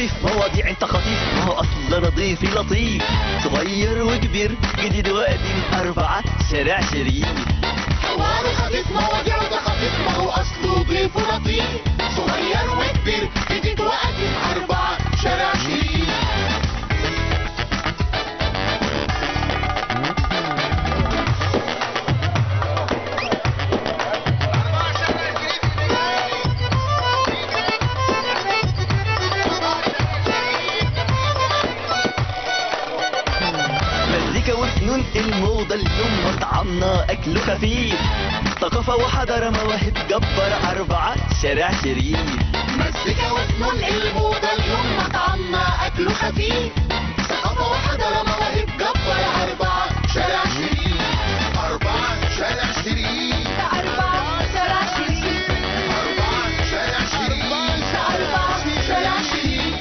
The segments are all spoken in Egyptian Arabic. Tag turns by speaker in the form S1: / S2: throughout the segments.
S1: خفيف مواضيع انت خفيف ما هو اصل نظيف لطيف صغير وكبير جديد وقديم أربعة شارع شريف
S2: حوار خفيف مواضيع ده خفيف ما هو اصله ضيف لطيف صغير وكبير جديد وقديم اربعه شارع شريف
S1: مزيكا وفنون الموضة اليوم مطعمنا أكله خفيف ثقافة وحضارة مواهب جبار أربعة شارع شريف
S2: مزيكا وفنون الموضة اليوم مطعمنا أكله خفيف ثقافة وحضارة مواهب جبار أربعة شارع شريف أربعة شارع شريف
S3: أربعة شارع شريف
S2: أربعة شارع شريف
S3: أربعة شارع
S2: شريف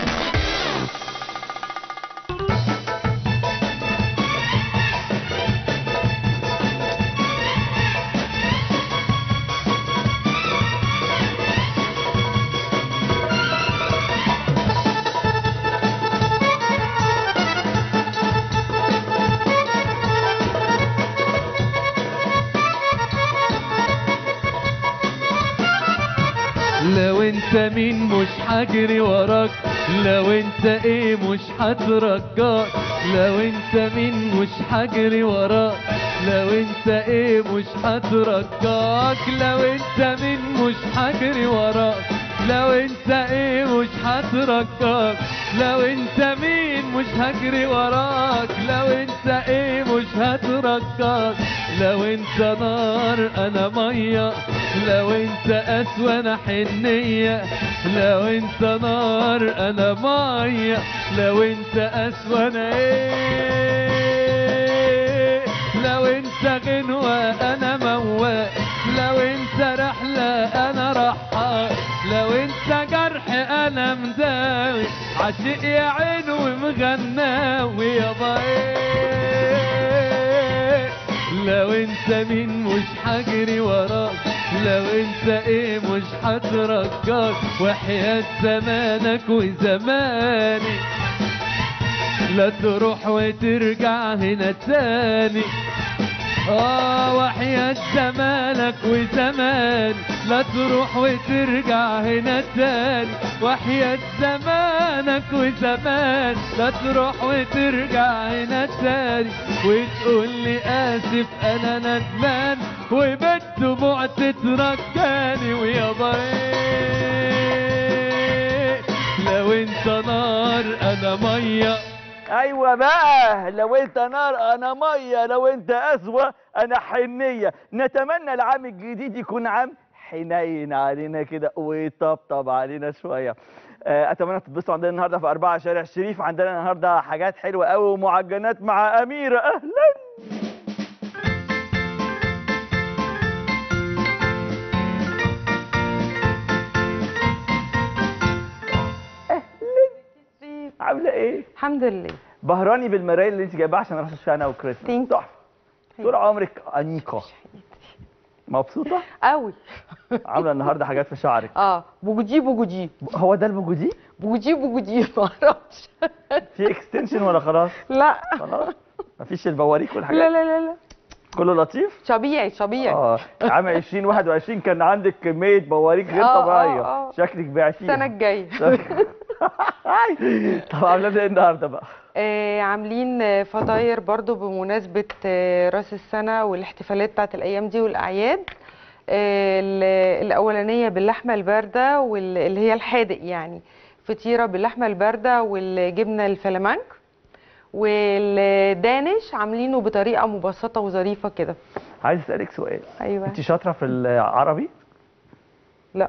S4: لو انت مين مش هجري وراك لو انت ايه مش هترجاك لو انت مين مش هجري وراك لو انت ايه مش هترجاك لو انت مين مش هجري وراك لو انت ايه مش هترجاك لو انت مين مش هجري وراك لو انت ايه مش هترجاك لو انت نار انا ميه لو انت اسوى انا حنيه لو انت نار انا ميه لو انت اسوى انا ايه لو انت غنوة انا موال لو انت رحلة انا رحال لو انت جرح انا مداوي عاشق يا عين ومغناوي يابا ايه لو انت مين مش هجري وراك لو انت ايه مش هترجاك وحياة زمانك وزماني لا تروح وترجع هنا تاني اه وحياة زمانك وزمان لا تروح وترجع هنا تاني وحياة زمانك وزمان لا تروح وترجع هنا تاني وتقول لي اسف انا ندمان وبالدموع تترجاني ويابا ايه لو انت نار انا ميه
S5: ايوه بقى لو انت نار انا ميه لو انت اسوأ انا حنيه نتمنى العام الجديد يكون عام حنين علينا كده ويطبطب علينا شويه آه، اتمنى تتبسطوا عندنا النهارده في أربعة شارع الشريف عندنا النهارده حاجات حلوه قوي ومعجنات مع اميره اهلا عامله ايه
S6: الحمد لله
S5: بهراني بالمرايه اللي انت جايباها عشان راس السنه وكريسماس
S6: Thank you.
S5: تحفه طول عمرك انيقه مبسوطه
S6: قوي
S5: عامله النهارده حاجات في شعرك
S6: اه بوجودي بوجودي
S5: هو ده البوجودي
S6: بوجودي بوجودي ما اعرفش
S5: في اكستنشن ولا خلاص
S6: لا
S5: خلاص مفيش البواريك
S6: لا
S5: والحاجات
S6: لا لا لا
S5: كله لطيف
S6: طبيعي طبيعي
S5: اه عام 2021 كان عندك كميه بواريك غير
S6: آه،
S5: طبيعيه
S6: آه، آه.
S5: شكلك بعتيها
S6: السنه الجايه
S5: طب عامله ايه النهارده بقى
S6: آه عاملين آه، فطاير برضو بمناسبة آه راس السنة والاحتفالات بتاعت الأيام دي والأعياد آه ال- الأولانية باللحمة الباردة واللي هي الحادق يعني فطيرة باللحمة الباردة والجبنة الفلامنك والدانش عاملينه بطريقة مبسطة وظريفة كده
S5: عايز اسالك سؤال
S6: أيوة
S5: انت شاطره في العربي
S6: لا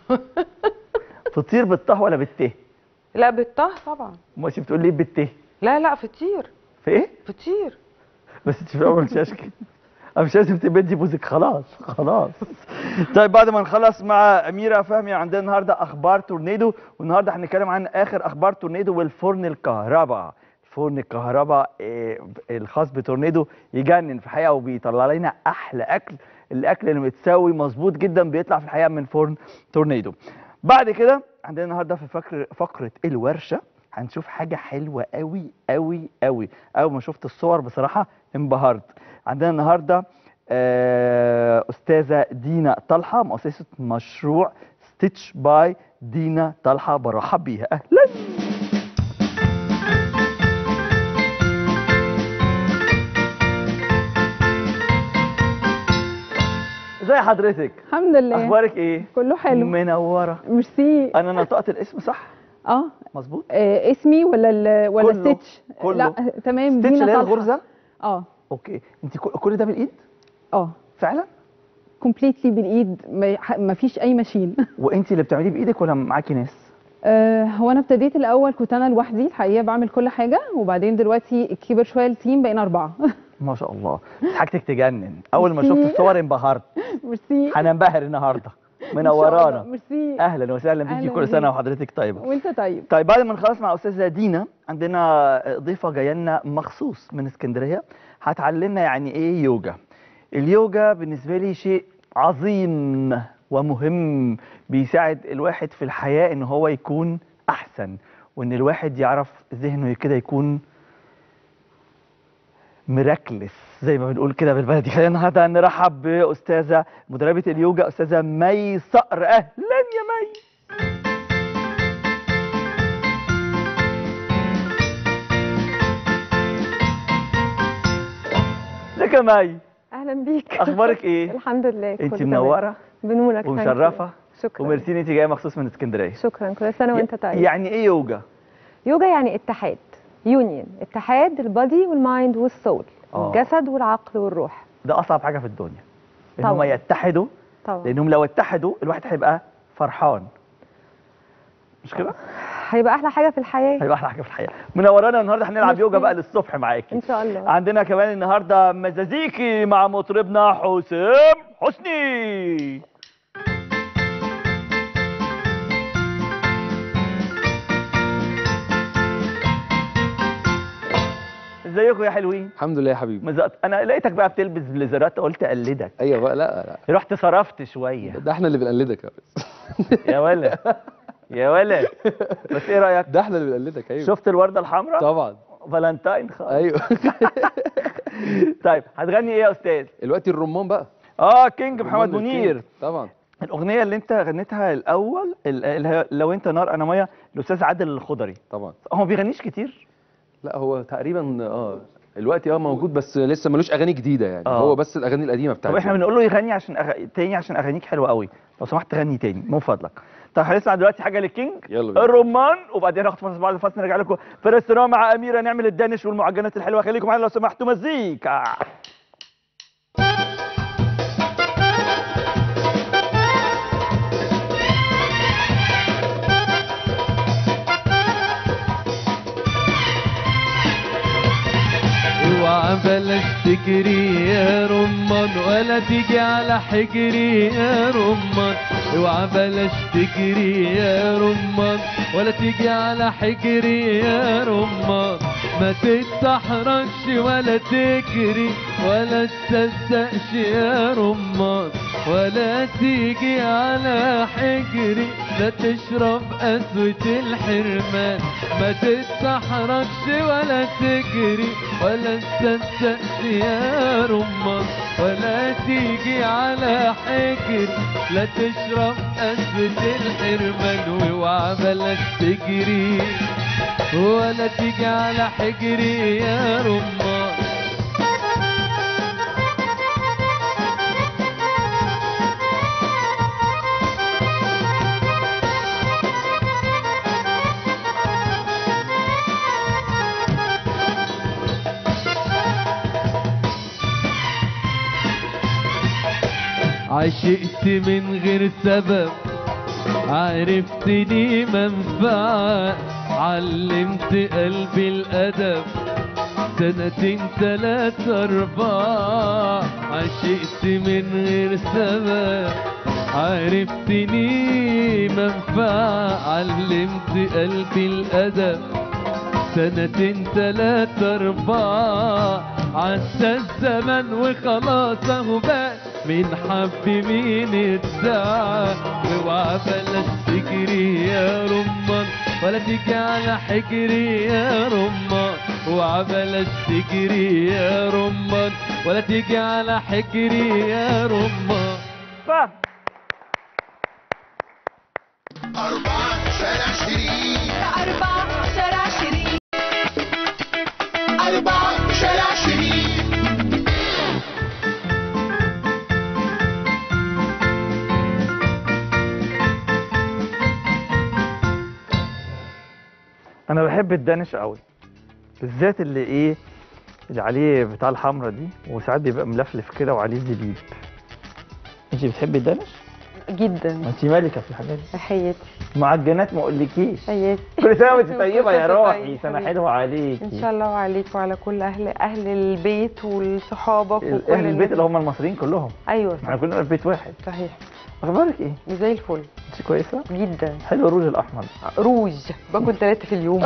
S5: فطير بالطه ولا بالته
S6: لا بالطه طبعا
S5: ماشي بتقول ليه بالته
S6: لا لا فطير
S5: في ايه
S6: فطير
S5: بس انت في الاول قلتيهاش كده أنا مش لازم تبدي بوزك خلاص خلاص طيب بعد ما نخلص مع اميره فهمي عندنا النهارده اخبار تورنيدو والنهارده هنتكلم عن اخر اخبار تورنيدو والفرن الكهرباء فرن الكهرباء آه، الخاص بتورنيدو يجنن في الحقيقه وبيطلع لنا احلى اكل الاكل اللي متساوي مظبوط جدا بيطلع في الحقيقه من فرن تورنيدو بعد كده عندنا النهارده في فقر فقره الورشه هنشوف حاجه حلوه قوي قوي قوي اول ما شفت الصور بصراحه انبهرت عندنا النهارده آه، استاذه دينا طلحه مؤسسه مشروع ستيتش باي دينا طلحه برحب بيها اهلا ازي حضرتك
S7: الحمد لله
S5: اخبارك ايه
S7: كله حلو
S5: منوره
S7: ميرسي
S5: انا نطقت الاسم صح
S7: اه
S5: مظبوط
S7: آه، اسمي ولا ال ولا
S5: كله.
S7: ستيتش
S5: كله.
S7: لا تمام
S5: ستيتش
S7: دينا
S5: اللي هي
S7: طلحة.
S5: الغرزه
S7: اه
S5: اوكي انت كل كل ده بالايد
S7: اه
S5: فعلا
S7: كومبليتلي بالايد ما- ما فيش اي ماشين
S5: وانت اللي بتعمليه بايدك ولا معاكي ناس
S7: آه، هو انا ابتديت الاول كنت انا لوحدي الحقيقه بعمل كل حاجه وبعدين دلوقتي كبر شويه التيم بقينا اربعه
S5: ما شاء الله حاجتك تجنن اول ما
S7: ميرسي.
S5: شفت الصور انبهرت
S7: ميرسي
S5: هننبهر النهارده
S7: إن شاء الله.
S5: منورانا
S7: ميرسي
S5: اهلا وسهلا بيكي
S7: أهلاً
S5: كل سنه
S7: بيك.
S5: وحضرتك طيبه
S7: وانت طيب
S5: طيب بعد ما نخلص مع استاذه دينا عندنا ضيفه جايه لنا مخصوص من اسكندريه هتعلمنا يعني ايه يوجا اليوجا بالنسبه لي شيء عظيم ومهم بيساعد الواحد في الحياه ان هو يكون احسن وان الواحد يعرف ذهنه كده يكون مراكلس زي ما بنقول كده بالبلدي خلينا النهارده نرحب باستاذه مدربه اليوجا استاذه مي صقر اهلا يا مي ازيك يا مي
S8: اهلا بيك
S5: اخبارك ايه
S8: الحمد لله
S5: انت
S8: كله
S5: منوره
S8: تمام. بنورك
S5: ومشرفه
S8: شكرا
S5: وميرسي إن انت جايه مخصوص من اسكندريه
S8: شكرا كل سنه وانت طيب
S5: يعني ايه يوجا
S8: يوجا يعني اتحاد يونيون اتحاد البادي والمايند والسول
S5: آه.
S8: الجسد والعقل والروح
S5: ده اصعب حاجه في الدنيا ان هم
S8: طبعاً.
S5: يتحدوا
S8: طبعا
S5: لانهم لو اتحدوا الواحد هيبقى فرحان مش كده
S8: هيبقى احلى حاجه في الحياه
S5: هيبقى احلى حاجه في الحياه منورانا النهارده هنلعب
S8: ميرسي.
S5: يوجا بقى للصبح معاكي
S8: ان شاء الله
S5: عندنا كمان النهارده مزازيكي مع مطربنا حسام حسني ازيكم يا حلوين
S9: الحمد لله يا حبيبي
S5: مزقت انا لقيتك بقى بتلبس بليزرات قلت اقلدك
S9: ايوه بقى لا لا
S5: رحت صرفت شويه
S9: ده احنا اللي بنقلدك يا بس
S5: يا ولا يا ولا بس ايه رايك
S9: ده احنا اللي بنقلدك ايوه
S5: شفت الورده الحمراء
S9: طبعا
S5: فالنتاين خالص
S9: ايوه
S5: طيب هتغني ايه يا استاذ
S9: دلوقتي الرمان بقى
S5: اه كينج محمد
S9: الرمان
S5: منير
S9: الكينج. طبعا
S5: الاغنيه اللي انت غنيتها الاول ال- اللي هي لو انت نار انا ميه الاستاذ عادل الخضري
S9: طبعا
S5: هو ما بيغنيش كتير
S9: لا هو تقريبا اه دلوقتي اه موجود بس لسه ملوش اغاني جديده يعني
S5: آه.
S9: هو بس الاغاني القديمه
S5: طب
S9: بتاعته
S5: احنا بنقول له يغني عشان أغ... تاني عشان اغانيك حلوه قوي لو سمحت غني تاني من فضلك طب هنسمع دلوقتي حاجه للكينج
S9: يلا بينا.
S5: الرمان وبعدين ناخد فاصل بعد الفاصل نرجع لكم في الاستراحه مع اميره نعمل الدانش والمعجنات الحلوه خليكم معانا لو سمحتوا مزيكا
S4: اوعى بلاش تجري يا رمان ولا تيجي على حجري يا رمان اوعى بلاش تجري يا رمان ولا تيجي على حجري يا رمان ما تتسحرش ولا تجري ولا تستسقش يا رمان ولا تيجي على حجري لا تشرب قسوة الحرمان ما تتسحركش ولا تجري ولا تستسقش يا رمان ولا تيجي على حجري لا تشرب قسوة الحرمان واوعى بلاش تجري ولا تيجي على حجري يا رمان عشقت من غير سبب عرفتني منفعة علمت قلبي الأدب سنتين تلاتة أربعة عشقت من غير سبب عرفتني منفعة علمت قلبي الأدب سنتين تلاتة أربعة عدى الزمن وخلاص أهو بقى مين حب مين ادعى واوعى بلاش تجري يا رمان ولا تيجي على حجري يا رمان اوعى بلاش تجري يا رمان ولا تيجي على حجري يا رمان
S5: فهم
S2: أربعة شارع شريف
S3: أربعة شارع شريف
S2: أربعة شارع شريف
S5: انا بحب الدانش قوي بالذات اللي ايه اللي عليه بتاع الحمرا دي وساعات بيبقى ملفلف كده وعليه زبيب انت بتحبي الدانش
S6: جدا
S5: انت مالكه في الحاجات دي
S6: حياتي
S5: معجنات ما اقولكيش
S6: حياتي
S5: كل سنه وانت طيبه يا
S6: كل سنة
S5: روحي
S6: طيب
S5: سنه
S6: حبيبي.
S5: حلوه عليكي
S6: ان شاء الله وعليك وعلى كل اهل اهل البيت ولصحابك
S5: ال-
S6: وكل
S5: اهل البيت
S6: الناس.
S5: اللي هم المصريين كلهم
S6: ايوه
S5: احنا كلنا في بيت واحد
S6: صحيح
S5: اخبارك ايه
S6: زي الفل
S5: انت كويسه
S6: جدا
S5: حلو الروج الاحمر
S6: روج باكل ثلاثة في اليوم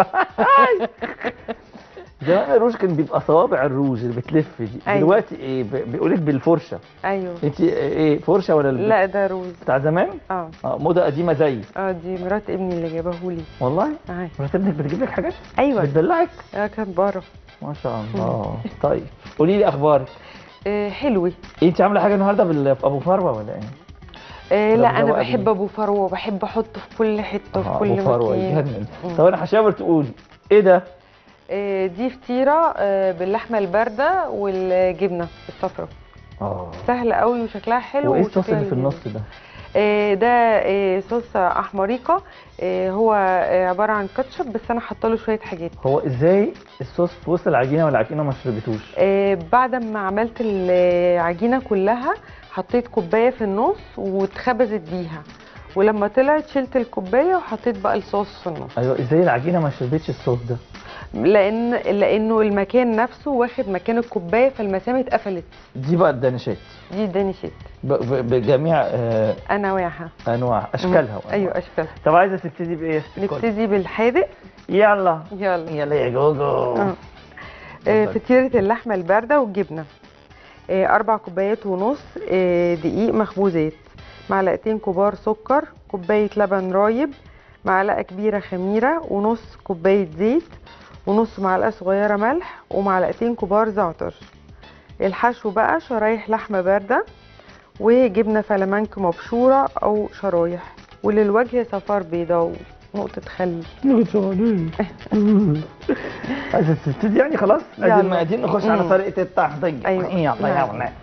S5: زمان الروج كان بيبقى صوابع الروج اللي بتلف دي
S6: أيوة.
S5: دلوقتي ايه ب- بيقولك بالفرشه
S6: ايوه
S5: انت ايه فرشه ولا الب-
S6: لا ده روج
S5: بتاع زمان
S6: اه
S5: اه موضه قديمه زي
S6: اه دي مرات ابني اللي جابهولي
S5: والله
S6: اه
S5: مرات ابنك بتجيب لك حاجات
S6: ايوه
S5: بتدلعك
S6: اه كانت بره
S5: ما شاء الله طيب قولي لي اخبارك
S6: آه حلوي
S5: إيه انت عامله حاجه النهارده بال- في ابو فروه ولا ايه
S6: آه لا
S5: طب
S6: انا
S5: ده
S6: بحب
S5: وقبل.
S6: ابو فروه بحب احطه في كل حته في
S5: آه،
S6: كل
S5: ابو فروه
S6: مكان
S5: يجنن
S6: مم.
S5: طب انا هشاور تقولي ايه ده
S6: آه دي فطيره آه باللحمه البارده والجبنه الصفراء
S5: اه
S6: سهله قوي وشكلها حلو
S5: وايه الصوص
S6: وشكلها
S5: اللي في
S6: لذيذ.
S5: النص ده
S6: آه، ده آه، صوص احمريقه آه، هو آه، عباره عن كاتشب بس انا حاطه له شويه حاجات
S5: هو ازاي الصوص في وسط العجينه والعجينه ما شربتوش
S6: آه، بعد ما عملت العجينه كلها حطيت كوبايه في النص واتخبزت بيها ولما طلعت شلت الكوبايه وحطيت بقى الصوص في النص
S5: ايوه ازاي العجينه ما شربتش الصوص ده
S6: لان لانه المكان نفسه واخد مكان الكوبايه فالمسام اتقفلت
S5: دي بقى الدانشات
S6: دي الدانشيت
S5: ب- ب- بجميع آه
S6: انواعها
S5: انواع اشكالها وأنواعها.
S6: ايوه اشكال
S5: طب عايزه تبتدي بايه يا ست الكل؟
S6: نبتدي بالحادق
S5: يلا
S6: يلا
S5: يلا يا جوجو
S6: آه. آه، فطيرة اللحمة الباردة والجبنة آه، أربع كوبايات ونص آه، دقيق مخبوزات معلقتين كبار سكر كوباية لبن رايب معلقة كبيرة خميرة ونص كوباية زيت ونص معلقة صغيرة ملح ومعلقتين كبار زعتر الحشو بقى شرايح لحمة باردة وجبنة فلامنك مبشورة أو شرايح وللوجه صفار بيضة ونقطة خل
S5: عايزه تبتدي يعني خلاص
S6: يلا.
S5: عايزين المقادير نخش على
S6: مم.
S5: طريقه التحضير
S6: أيوة.
S5: يلا
S6: نعم.
S5: يلا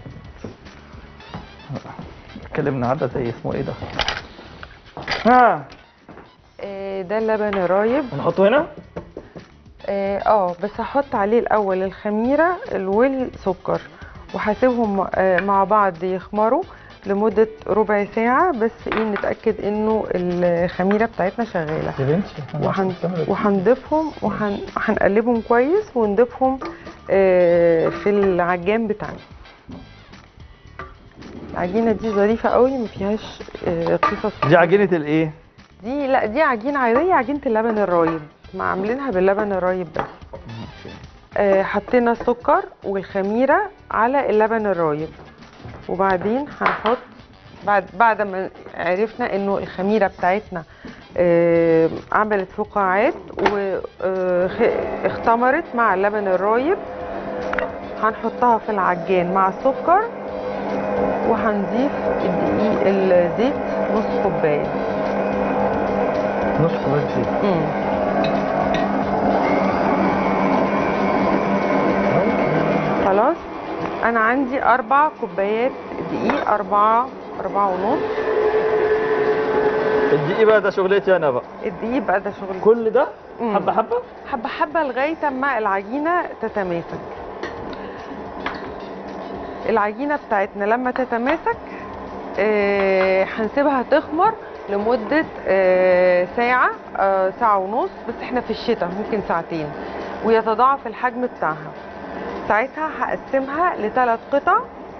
S5: اتكلم النهارده زي اسمه ايه ده ها
S6: آه، ده اللبن الرايب
S5: نحطه هنا
S6: اه آه، بس هحط عليه الاول الخميره والسكر وهسيبهم آه، مع بعض يخمروا لمده ربع ساعه بس ايه نتاكد انه الخميره بتاعتنا شغاله
S5: يا بنتي
S6: وهن... وهنضيفهم وهن... وهنقلبهم كويس ونضيفهم آه، في العجان بتاعنا العجينه دي ظريفه قوي ما فيهاش آه، قصص
S5: دي عجينه الايه
S6: دي لا دي عجينه عاديه عجينه اللبن الرايب ما عاملينها باللبن الرايب بس آه، حطينا السكر والخميره على اللبن الرايب وبعدين هنحط بعد بعد ما عرفنا انه الخميره بتاعتنا آه، عملت فقاعات واختمرت مع اللبن الرايب هنحطها في العجان مع السكر وهنضيف الدقيق الزيت نص كوبايه
S5: نص كوبايه زيت
S6: مم. خلاص انا عندي اربع كوبايات دقيق اربعة اربعة ونص
S5: الدقيق بقى ده شغلتي انا بقى
S6: الدقيق بقى ده شغل
S5: كل ده
S6: مم.
S5: حبه حبه
S6: حبة حبة لغاية اما العجينة تتماسك العجينة بتاعتنا لما تتماسك آه، هنسيبها تخمر لمدة آه، ساعة آه، ساعة ونص بس احنا في الشتاء ممكن ساعتين ويتضاعف الحجم بتاعها ساعتها هقسمها لثلاث قطع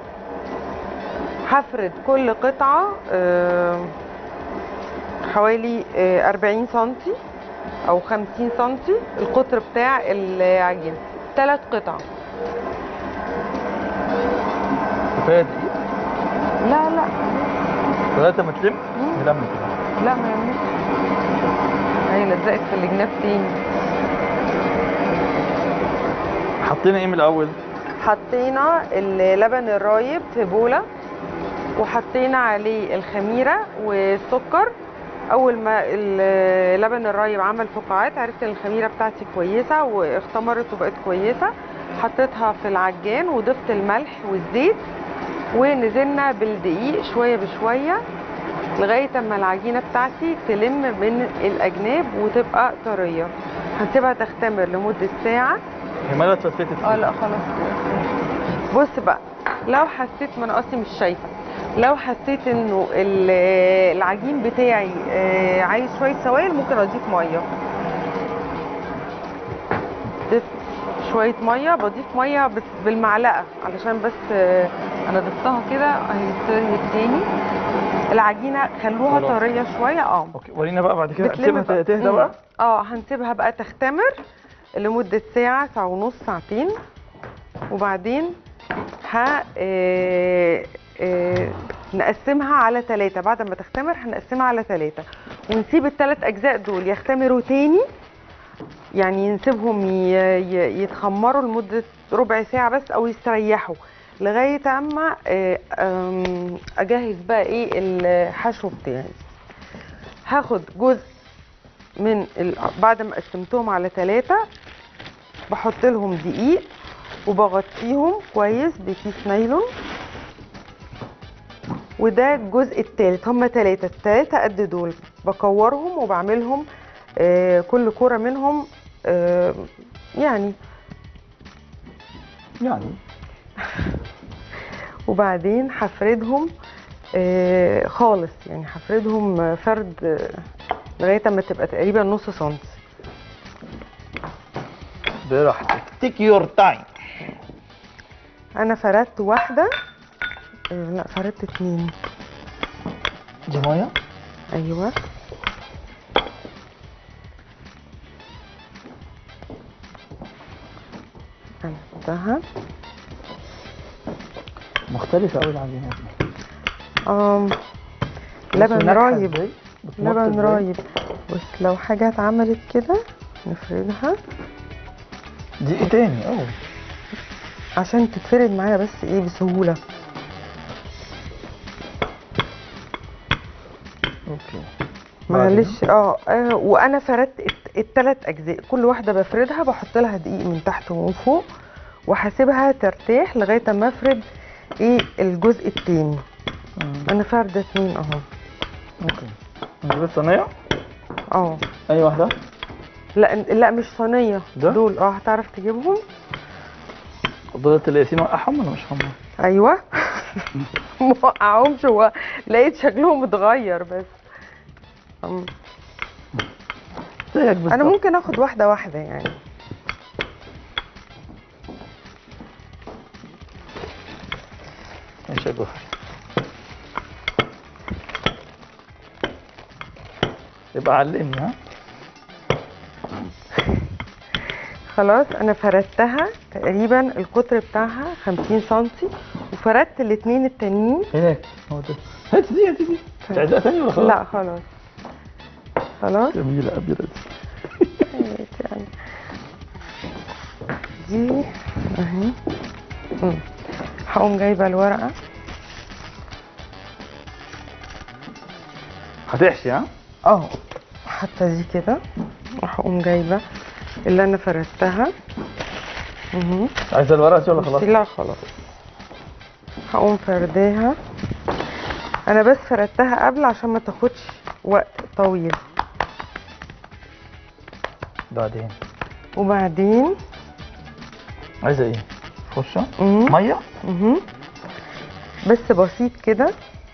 S6: هفرد كل قطعة آه، حوالي آه، 40 سنتي او 50 سنتي القطر بتاع العجينة ثلاث قطع
S5: كفايه دقيق
S6: لا لا
S5: لغايه ما تلم
S6: مم.
S5: نلم كده
S6: لا ما يعملش هي لزقت في الجناب تاني
S5: حطينا ايه من الاول
S6: حطينا اللبن الرايب في بولة وحطينا عليه الخميرة والسكر أول ما اللبن الرايب عمل فقاعات عرفت إن الخميرة بتاعتي كويسة واختمرت وبقت كويسة حطيتها في العجان وضفت الملح والزيت ونزلنا بالدقيق شوية بشوية لغاية اما العجينة بتاعتي تلم من الأجناب وتبقى طرية هنسيبها تختمر لمدة ساعة
S5: هي مالها اتفتتت
S6: اه لا خلاص بص بقى لو حسيت ما انا اصلي مش شايفه لو حسيت انه ال- العجين بتاعي آه، عايز شويه سوائل ممكن اضيف ميه ضفت شويه ميه بضيف ميه بس بالمعلقه علشان بس آه، انا ضفتها كده اهي طريت تاني العجينه خلوها
S5: خلاص.
S6: طريه شويه اه
S5: اوكي ورينا بقى بعد كده
S6: بتلم
S5: نسيبها
S6: بقى.
S5: تهدى
S6: مم.
S5: بقى
S6: اه هنسيبها بقى تختمر لمدة ساعة ساعة ونص ساعتين وبعدين ه آه، آه، نقسمها على ثلاثة بعد ما تختمر هنقسمها على ثلاثة ونسيب الثلاث أجزاء دول يختمروا تاني يعني نسيبهم ي- ي- يتخمروا لمدة ربع ساعة بس أو يستريحوا لغاية أما آه، آم، أجهز بقى إيه الحشو بتاعي هاخد جزء من ال... بعد ما قسمتهم على ثلاثة بحط لهم دقيق وبغطيهم كويس بكيس نايلون وده الجزء الثالث هم ثلاثة الثلاثة قد دول بكورهم وبعملهم آه كل كورة منهم آه يعني
S5: يعني
S6: وبعدين هفردهم آه خالص يعني هفردهم آه، فرد آه، لغاية اما تبقى تقريبا نص سنتي
S5: براحتك تيك يور تايم
S6: انا فردت واحدة آه لا فردت اتنين
S5: دي ميه
S6: ايوه عملتها
S5: مختلفه قوي العجينه دي
S6: ام
S5: بصوا
S6: لبن
S5: ناجحة
S6: رايب
S5: إزاي؟ بتمط
S6: لبن
S5: إزاي؟
S6: رايب بس لو حاجة اتعملت كده نفردها
S5: دي ايه تاني اه
S6: عشان تتفرد معايا بس ايه بسهولة
S5: اوكي
S6: معلش اه آه، وانا فردت الت- التلات اجزاء كل واحده بفردها بحط لها دقيق من تحت ومن فوق وهسيبها ترتاح لغايه اما افرد ايه الجزء التاني
S5: مم.
S6: انا فارده اتنين اهو
S5: اوكي نجيب الصينيه
S6: اه
S5: اي واحده
S6: لا لا مش صينيه
S5: ده؟
S6: دول اه هتعرف تجيبهم
S5: فضلت الياسين وقعهم ولا مش هم
S6: ايوه موقعهمش هو لقيت شكلهم اتغير بس أم.
S5: زيك بالظبط
S6: انا ممكن اخد واحده واحده يعني
S5: ماشي يا جوهر يبقى علمني ها
S6: خلاص انا فردتها تقريبا القطر بتاعها 50 سنتي وفردت الاتنين التانيين
S5: هناك هو ده هات دي هات دي مش عايزها تاني ولا خلاص؟
S6: لا خلاص خلاص
S5: جميلة أبيض
S6: يعني دي اهي مم. هقوم جايبه الورقه
S5: هتحشي ها؟
S6: اه حتى دي كده وهقوم جايبه اللي انا فردتها اهو
S5: عايزة الورقة دي ولا خلاص؟
S6: لا خلاص هقوم فرداها انا بس فردتها قبل عشان ما تاخدش وقت طويل
S5: بعدين
S6: وبعدين
S5: عايزة ايه؟ فرشة؟
S6: مم.
S5: مية؟
S6: مهم. بس بسيط كده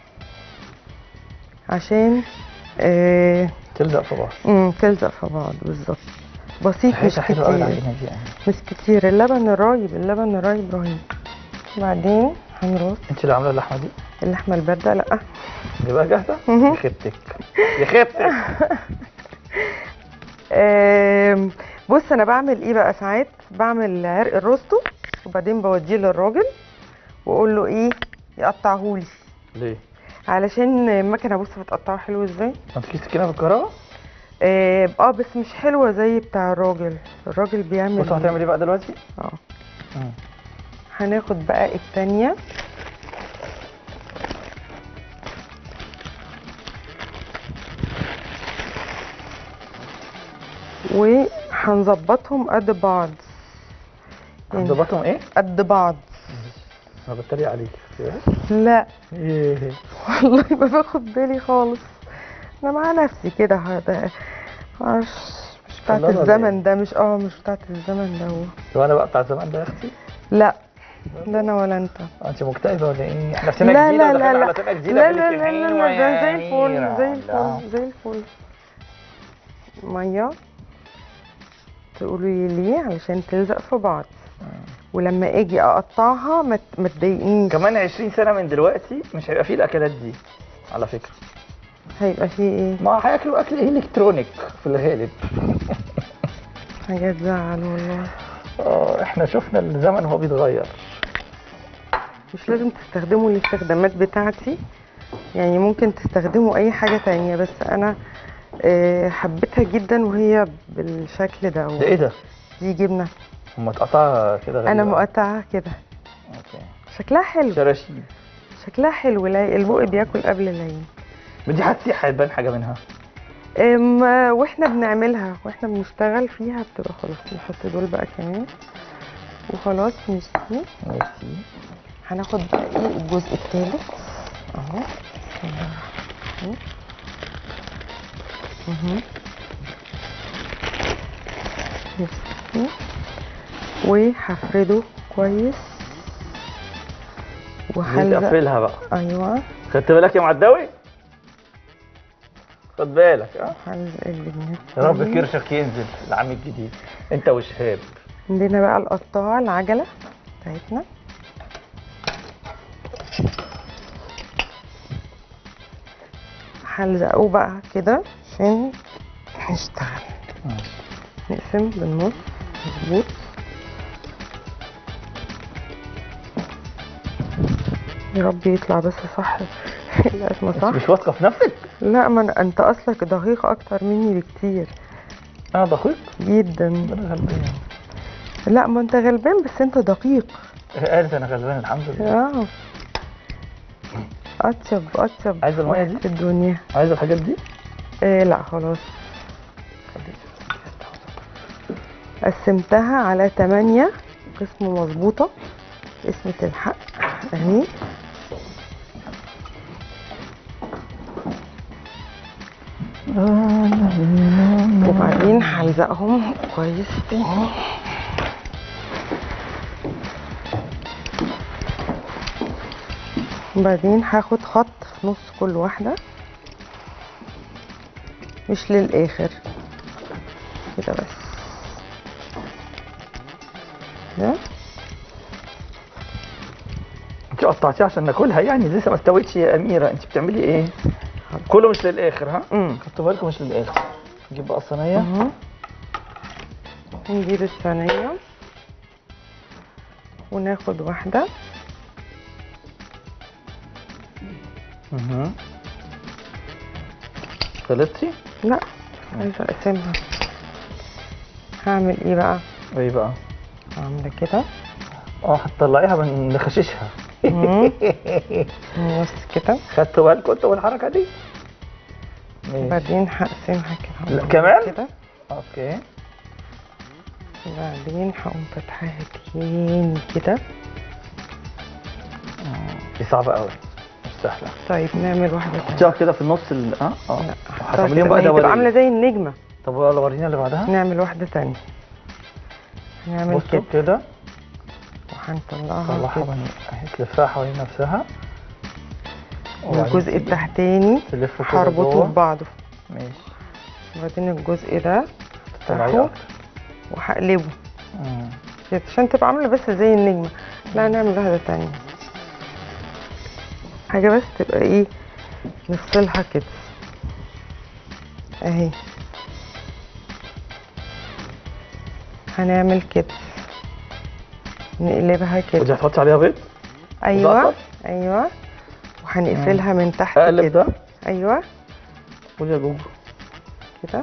S6: عشان آه
S5: تلزق في بعض
S6: مم، تلزق في بعض بالظبط بسيط مش
S5: ريحتها حلوة أوي
S6: كتير
S5: العجينة دي يعني
S6: مش كتير اللبن الرايب اللبن الرايب رهيب بعدين هنرص
S5: انت اللي عاملة اللحمة دي؟
S6: اللحمه البارده لا
S5: جايبها جاهزة؟
S6: مهم.
S5: يا خيبتك يا خيبتك
S6: آم، بص انا بعمل ايه بقى ساعات بعمل عرق الروستو وبعدين بوديه للراجل واقول له ايه يقطعهولي
S5: ليه؟
S6: علشان المكنه بص بتقطعه حلو ازاي
S5: ما تجيش سكينه بالكهرباء؟
S6: اه آه، بس مش حلوه زي بتاع الراجل الراجل بيعمل
S5: بص هتعمل ايه بقى دلوقتي؟
S6: اه
S5: مم.
S6: هناخد بقى التانية وهنظبطهم قد بعض يعني
S5: ظبطهم ايه؟
S6: قد بعض
S5: انا بتريق عليك
S6: لا
S5: ايه
S6: والله ما باخد بالي خالص انا مع نفسي كده هذا معرفش مش بتاعت
S5: خلاص ولا
S6: الزمن ده مش اه مش بتاعت الزمن ده هو
S5: هو انا بقى بتاع زمان ده يا اختي؟
S6: لا لا انا ولا انت
S5: انت مكتئبه ولا ايه؟ احنا في سنه
S6: لا
S5: جديده
S6: لا لا
S5: وداخلين
S6: لا
S5: على سنه جديده
S6: لا
S5: بقالك
S6: لا لا
S5: الحين
S6: لا لا ده زي
S5: ويا
S6: الفل زي
S5: لا.
S6: الفل زي الفل ميه تقولوا لي ليه علشان تلزق في بعض ولما اجي اقطعها ما ت- ما تضايقنيش
S5: كمان 20 سنه من دلوقتي مش هيبقى فيه الاكلات دي على فكره
S6: هيبقى فيه ايه
S5: ما هياكلوا اكل الكترونيك في الغالب
S6: حاجات زعل والله
S5: اه احنا شفنا الزمن وهو بيتغير
S6: مش لازم تستخدموا الاستخدامات بتاعتي يعني ممكن تستخدموا اي حاجة تانية بس انا آه، حبيتها جدا وهي بالشكل ده
S5: ده ايه ده؟
S6: دي جبنة
S5: هم اتقطع كده غريبة.
S6: انا مقطعة كده
S5: اوكي
S6: شكلها حلو
S5: شراشيب
S6: شكلها حلو لا البق بياكل قبل العين
S5: ما دي هتسيح هيبان حاجه منها
S6: أم، واحنا بنعملها واحنا بنشتغل فيها بتبقى خلاص نحط دول بقى كمان وخلاص ميرسي
S5: ميرسي
S6: هناخد بقى ايه الجزء الثالث اهو بسم الله الرحمن الرحيم. مهم. ميرسي وهفرده كويس
S5: دي
S6: وهلزق
S5: تقفلها بقى
S6: ايوه
S5: خدت بالك يا معداوي خد بالك اه
S6: هلزق الجبنات
S5: يا رب
S6: كويس.
S5: كرشك ينزل العام الجديد انت وشهاب
S6: عندنا بقى القطاعة العجلة بتاعتنا هلزقه بقى كده عشان نشتغل نقسم بالنص مظبوط يا رب يطلع بس صح القسمة صح
S5: مش واثقه في نفسك
S6: لا ما أنا- انت اصلك دقيق اكتر مني بكتير
S5: انا دقيق
S6: جدا
S5: انا غلبان
S6: لا ما انت غلبان بس انت دقيق
S5: قالت انا غلبان الحمد لله
S6: اه اطيب اطيب
S5: عايز المية
S6: واحد
S5: دي؟
S6: في الدنيا
S5: عايز الحاجات دي
S6: إيه لا خلاص قسمتها على تمانية قسم مظبوطة قسمة الحق اهي وبعدين هلزقهم كويس تاني وبعدين هاخد خط في نص كل واحدة مش للآخر كده بس ده
S5: انت قطعتيها عشان ناكلها يعني لسه ما استويتش يا اميره انت بتعملي ايه كله مش للاخر ها
S6: امم
S5: خدتوا بالكم مش للاخر نجيب بقى الصينيه
S6: اهو نجيب الصينية وناخد واحدة
S5: اها غلطتي
S6: لا عايزة اقسمها هعمل ايه بقى
S5: ايه بقى
S6: هعمل كده
S5: اه هتطلعيها من نخششها
S6: مم. بس كده
S5: خدتوا بالكم انتوا من الحركه دي ماشي
S6: وبعدين هقسمها كده
S5: لا، كمان؟
S6: كده
S5: اوكي
S6: وبعدين هقوم فاتحاها تاني كده
S5: دي صعبه قوي مش سهله
S6: طيب نعمل واحدة تانية
S5: حطيها كده في النص ال اه اه
S6: لا
S5: هتعمليهم بقى
S6: هتبقى
S5: دوريه
S6: عاملة زي النجمة
S5: طب يلا ورينا اللي بعدها
S6: نعمل واحدة تانية هنعمل
S5: بصوا
S6: كده
S5: كده
S6: وهنطلعها
S5: طلعها
S6: كده
S5: من اهي تلفها حوالين نفسها وبعدين
S6: والجزء
S5: تيجي
S6: التحتاني
S5: تلفه كده
S6: هربطه
S5: جوه.
S6: ببعضه
S5: ماشي
S6: وبعدين الجزء ده
S5: طلعيه
S6: افتحه
S5: اكتر
S6: وهقلبه
S5: مم.
S6: كده عشان تبقى عاملة بس زي النجمة لا نعمل واحدة تانية حاجة بس تبقى ايه نفصلها كده اهي هنعمل كده نقلبها
S5: ودي
S6: كده
S5: هتحطي عليها بيض
S6: ايوه
S5: زعتر؟
S6: ايوه وهنقفلها من تحت
S5: اقلب
S6: كده
S5: ده
S6: ايوه
S5: قول يا جوجو
S6: كده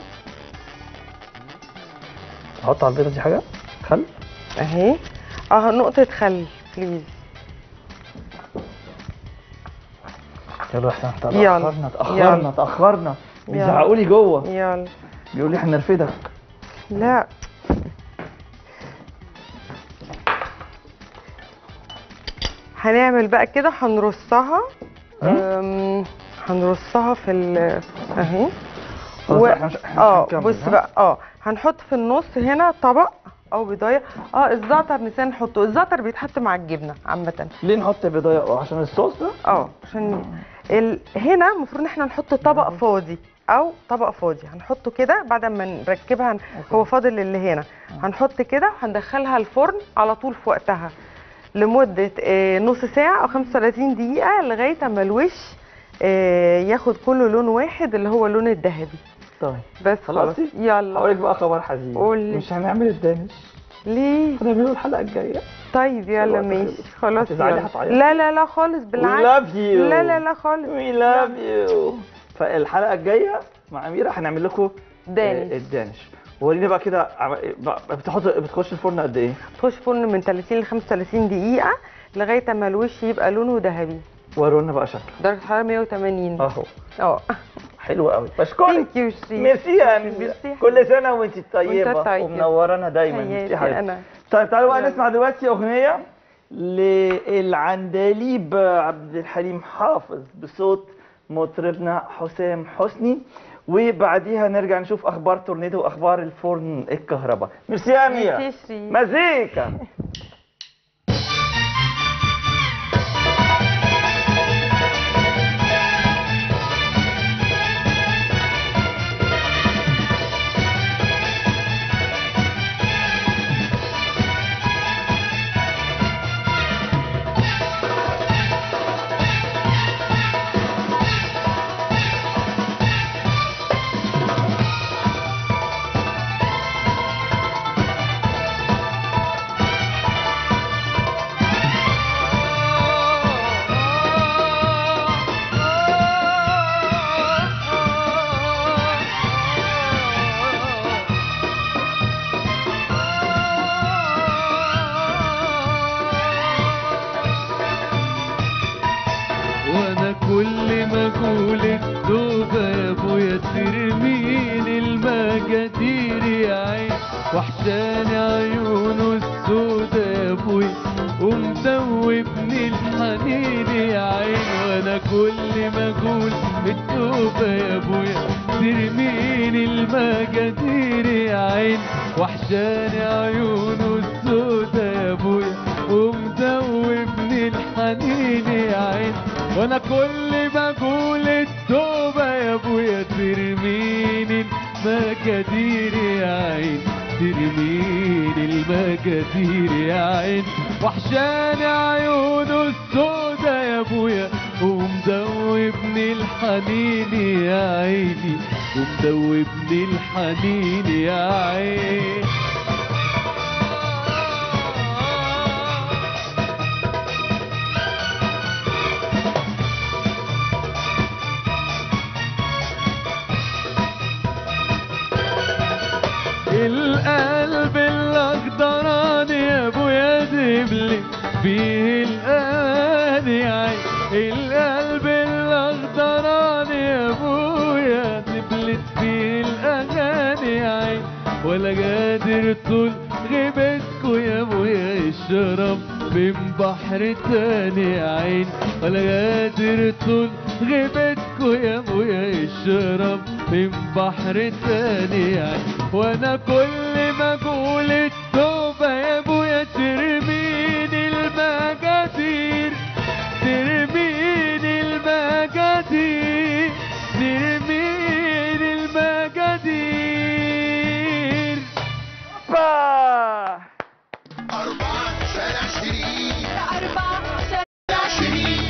S5: احط على البيضه دي حاجه خل
S6: اهي اه نقطه خل بليز
S5: يلا احنا
S6: يلا.
S5: اتاخرنا اتاخرنا
S6: يلا.
S5: اتاخرنا
S6: يلا.
S5: بيزعقوا لي جوه
S6: يلا
S5: بيقول لي هنرفدك
S6: لا هنعمل بقى كده هنرصها أم، هنرصها في ال اهي
S5: خلاص
S6: و-
S5: بقى، احنا مش- احنا مش
S6: اه
S5: هنكمل،
S6: بص
S5: ها؟
S6: بقى اه هنحط في النص هنا طبق او بضايه اه الزعتر نسينا نحطه الزعتر بيتحط مع الجبنه عامه
S5: ليه نحط بيضايه عشان الصوص ده
S6: اه عشان ال... هنا المفروض ان احنا نحط طبق فاضي او طبق فاضي هنحطه كده بعد ما نركبها هن... هو فاضل اللي هنا هنحط كده هندخلها الفرن على طول في وقتها لمده آه، نص ساعه او 35 دقيقه لغايه اما الوش آه، ياخد كله لون واحد اللي هو اللون الذهبي
S5: طيب
S6: بس خلاص
S5: خلاصي؟
S6: يلا
S5: هقول لك بقى خبر حزين
S6: قول لي.
S5: مش هنعمل الدانش
S6: ليه
S5: هنعمله الحلقه الجايه
S6: طيب يلا
S5: الوقت
S6: ماشي
S5: خلص.
S6: خلاص
S5: هتزعلي
S6: يلا.
S5: هتعيطي؟
S6: لا لا لا خالص
S5: We
S6: بالعكس
S5: love you
S6: لا لا لا خالص
S5: We love you فالحلقه الجايه مع اميره هنعمل لكم
S6: دانش.
S5: آه، الدانش وريني بقى كده عم- بقى بتحط بتخش الفرن قد ايه
S6: تخش فرن من 30 ل 35 دقيقة لغاية اما الوش يبقى لونه ذهبي
S5: ورونا بقى شكله
S6: درجة حرارة 180
S5: اهو
S6: اه
S5: حلو قوي بشكرك
S6: ثانك يو شريف
S5: ميرسي يا اميره
S6: ميرسي.
S5: كل سنه وانت طيبه
S6: وانت طيب.
S5: ومنورانا دايما
S6: حياتي
S5: ميرسي حبيبتي
S6: أنا.
S5: طيب تعالوا بقى
S6: يلا.
S5: نسمع دلوقتي اغنيه للعندليب عبد الحليم حافظ بصوت مطربنا حسام حسني وبعديها نرجع نشوف اخبار تورنيدو واخبار الفرن الكهرباء ميرسي يا اميره
S6: ميرسي شريف.
S5: مزيكا
S4: وانا كل ما اقول التوبه يا ابويا ترميني المجادير يا عين وحشاني عيونه السودا يا ابويا ومدوبني الحنين يا عين وانا كل ما اقول التوبه يا ابويا ترميني المجادير يا عين وحشاني عيونه السودا يا ابويا ومدوبني الحنين يا عين وانا كل ما اقول التوبه يا ابويا ترميني المجادير يا عين ترميني المجادير يا عين وحشاني عيونه السودا يا ابويا ومدوبني الحنين يا عيني ومدوبني الحنين يا عين القلب الاخضراني يا ابويا دبلي فيه الاني عين القلب الاخضراني يا ابويا دبلت فيه الاغاني عين ولا قادر طول غيبتكو يا ابويا اشرب من بحر تاني عين ولا قادر طول غيبتكو يا ابويا اشرب من بحر تاني عين وانا كل ما اقول التوبه يا ابويا ترميني المجادير ترميني المجادير ترميني المجادير
S5: با
S2: أربعة شارع شريف
S3: أربعة
S2: شارع شريف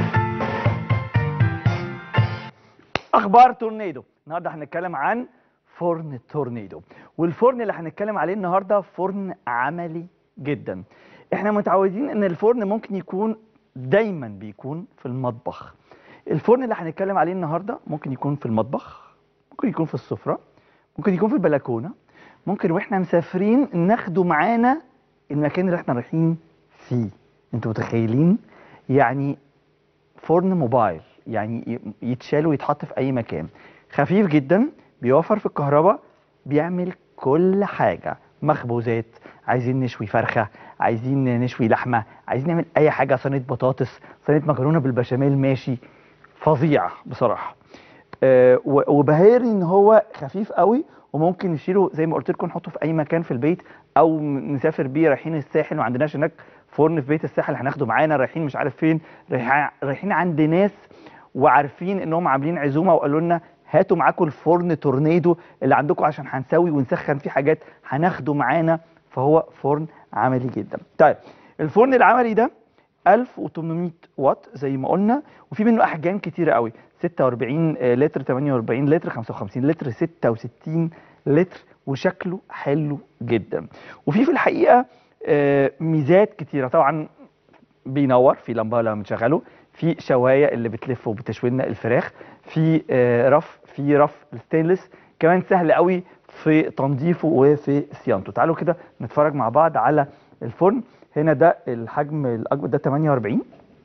S5: اخبار تورنيدو النهارده هنتكلم عن فرن تورنيدو والفرن اللي هنتكلم عليه النهارده فرن عملي جدا احنا متعودين ان الفرن ممكن يكون دايما بيكون في المطبخ الفرن اللي هنتكلم عليه النهارده ممكن يكون في المطبخ ممكن يكون في السفره ممكن يكون في البلكونه ممكن واحنا مسافرين ناخده معانا المكان اللي احنا رايحين فيه انتوا متخيلين يعني فرن موبايل يعني ي- يتشال ويتحط في اي مكان خفيف جدا بيوفر في الكهرباء بيعمل كل حاجه مخبوزات عايزين نشوي فرخه عايزين نشوي لحمه عايزين نعمل اي حاجه صينيه بطاطس صينيه مكرونه بالبشاميل ماشي فظيع بصراحه آه، و- وبهاري ان هو خفيف قوي وممكن نشيله زي ما قلت لكم نحطه في اي مكان في البيت او م- نسافر بيه رايحين الساحل ما عندناش هناك فرن في بيت الساحل هناخده معانا رايحين مش عارف فين رايحين رايحين عند ناس وعارفين انهم عاملين عزومه وقالوا لنا هاتوا معاكم الفرن تورنيدو اللي عندكم عشان هنسوي ونسخن فيه حاجات هناخده معانا فهو فرن عملي جدا طيب الفرن العملي ده 1800 واط زي ما قلنا وفي منه احجام كتيره قوي 46 لتر 48 لتر 55 لتر 66 لتر وشكله حلو جدا وفي في الحقيقه آه، ميزات كتيره طبعا بينور في لمبه لما بنشغله في شوايه اللي بتلف وبتشوي لنا الفراخ في آه، رف في رف الستينلس كمان سهل قوي في تنظيفه وفي صيانته تعالوا كده نتفرج مع بعض على الفرن هنا ده الحجم الاكبر ده 48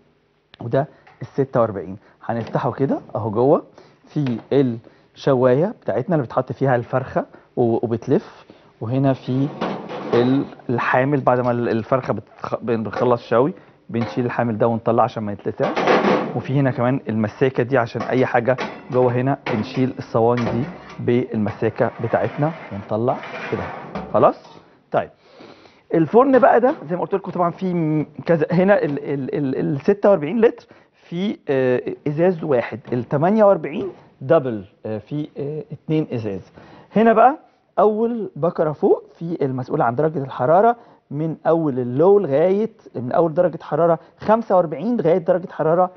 S5: وده ال 46 هنفتحه كده اهو جوه في الشوايه بتاعتنا اللي بتحط فيها الفرخه و- وبتلف وهنا في ال- الحامل بعد ما ال- الفرخه بتخ- بنخلص شوي بنشيل الحامل ده ونطلع عشان ما يتلسعش وفي هنا كمان المساكه دي عشان اي حاجه جوه هنا بنشيل الصواني دي بالمساكه بتاعتنا ونطلع كده خلاص طيب الفرن بقى ده زي ما قلت لكم طبعا في م- كذا هنا ال ال ال ال 46 لتر في آه، ازاز واحد ال 48 دبل آه، في آه، اتنين ازاز هنا بقى اول بكره فوق في المسؤول عن درجه الحراره من اول اللو لغايه من اول درجه حراره 45 لغايه درجه حراره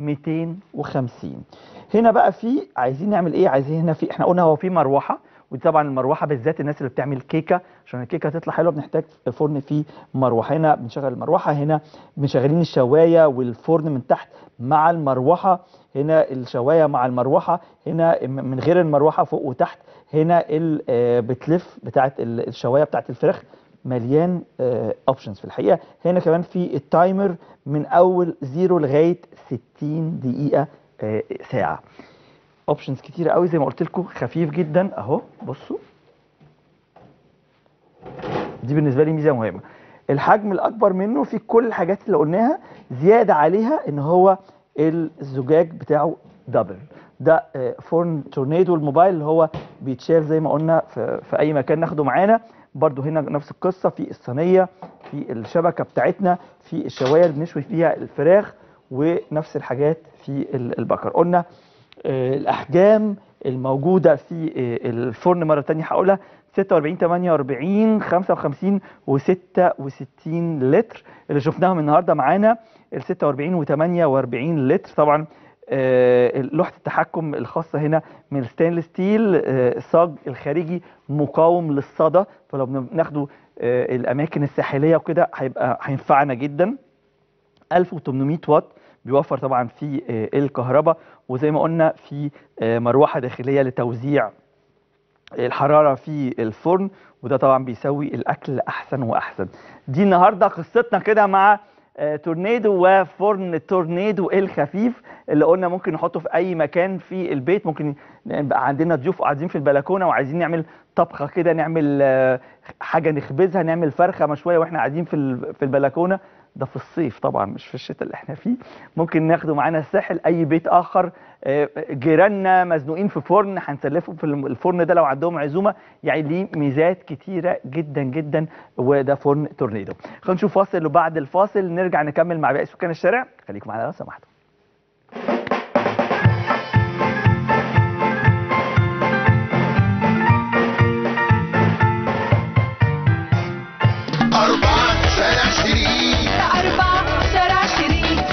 S5: 250 هنا بقى في عايزين نعمل ايه عايزين هنا في احنا قلنا هو في مروحه ودي طبعا المروحه بالذات الناس اللي بتعمل كيكه عشان الكيكه تطلع حلوه بنحتاج فرن فيه مروحه هنا بنشغل المروحه هنا بنشغلين الشوايه والفرن من تحت مع المروحه هنا الشوايه مع المروحه هنا م- من غير المروحه فوق وتحت هنا ال- آه، بتلف بتاعت ال- الشوايه بتاعت الفراخ مليان اوبشنز في الحقيقه هنا كمان في التايمر من اول زيرو لغايه 60 دقيقه آه، ساعه اوبشنز كتيره قوي زي ما قلت لكم خفيف جدا اهو بصوا دي بالنسبه لي ميزه مهمه الحجم الاكبر منه في كل الحاجات اللي قلناها زياده عليها ان هو الزجاج بتاعه دبل ده آه، فرن تورنيدو الموبايل اللي هو بيتشال زي ما قلنا في, في اي مكان ناخده معانا برضو هنا نفس القصه في الصينيه في الشبكه بتاعتنا في الشوايه اللي بنشوي فيها الفراخ ونفس الحاجات في ال- البكر قلنا آه، الاحجام الموجوده في آه، الفرن مره تانية هقولها 46 48 55 و66 لتر اللي شفناهم النهارده معانا ال 46 و 48 لتر طبعا آه، لوحه التحكم الخاصه هنا من الستانلس ستيل آه، الصاج الخارجي مقاوم للصدى فلو بناخده آه، الاماكن الساحليه وكده هيبقى هينفعنا جدا 1800 واط بيوفر طبعا في آه، الكهرباء وزي ما قلنا في آه، مروحه داخليه لتوزيع الحراره في الفرن وده طبعا بيسوي الاكل احسن واحسن دي النهارده قصتنا كده مع آه، تورنيدو وفرن تورنيدو الخفيف اللي قلنا ممكن نحطه في اي مكان في البيت ممكن يبقى عندنا ضيوف قاعدين في البلكونه وعايزين نعمل طبخه كده نعمل آه، حاجه نخبزها نعمل فرخه مشويه واحنا قاعدين في ال- في البلكونه ده في الصيف طبعا مش في الشتاء اللي احنا فيه ممكن ناخده معانا الساحل اي بيت اخر آه، جيراننا مزنوقين في فرن هنسلفه في الم- الفرن ده لو عندهم عزومه يعني ليه ميزات كتيره جدا جدا وده فرن تورنيدو خلينا نشوف فاصل وبعد الفاصل نرجع نكمل مع باقي سكان الشارع خليكم معانا لو سمحتوا
S2: أربعة شارع شريك
S3: أربعة شارع شريك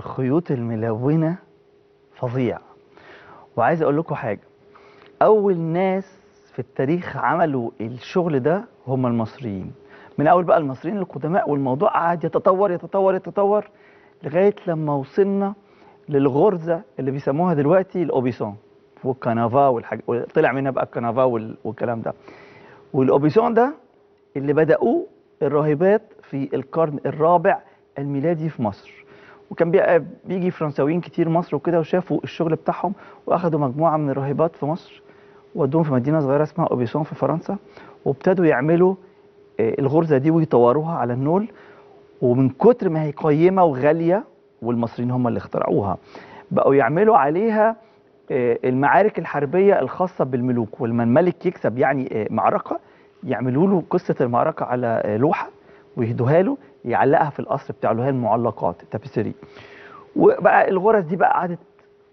S5: الخيوط الملونه فظيع وعايز اقول لكم حاجه اول ناس في التاريخ عملوا الشغل ده هم المصريين من اول بقى المصريين القدماء والموضوع قعد يتطور يتطور يتطور لغايه لما وصلنا للغرزه اللي بيسموها دلوقتي الاوبيسون والكنافا والحاج... طلع منها بقى الكنافا وال... والكلام ده والاوبيسون ده اللي بداوه الراهبات في القرن الرابع الميلادي في مصر وكان بي- بيجي فرنساويين كتير مصر وكده وشافوا الشغل بتاعهم واخدوا مجموعه من الراهبات في مصر ودوهم في مدينه صغيره اسمها اوبيسون في فرنسا وابتدوا يعملوا آه، الغرزه دي ويطوروها على النول ومن كتر ما هي قيمه وغاليه والمصريين هم اللي اخترعوها بقوا يعملوا عليها آه، المعارك الحربيه الخاصه بالملوك ولما الملك يكسب يعني آه، معركه يعملوا له قصه المعركه على آه، لوحه ويهدوها له يعلقها في القصر بتاعه اللي هي المعلقات التابيسري وبقى الغرز دي بقى قعدت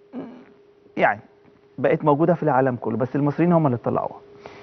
S5: يعني بقت موجوده في العالم كله بس المصريين هم اللي طلعوها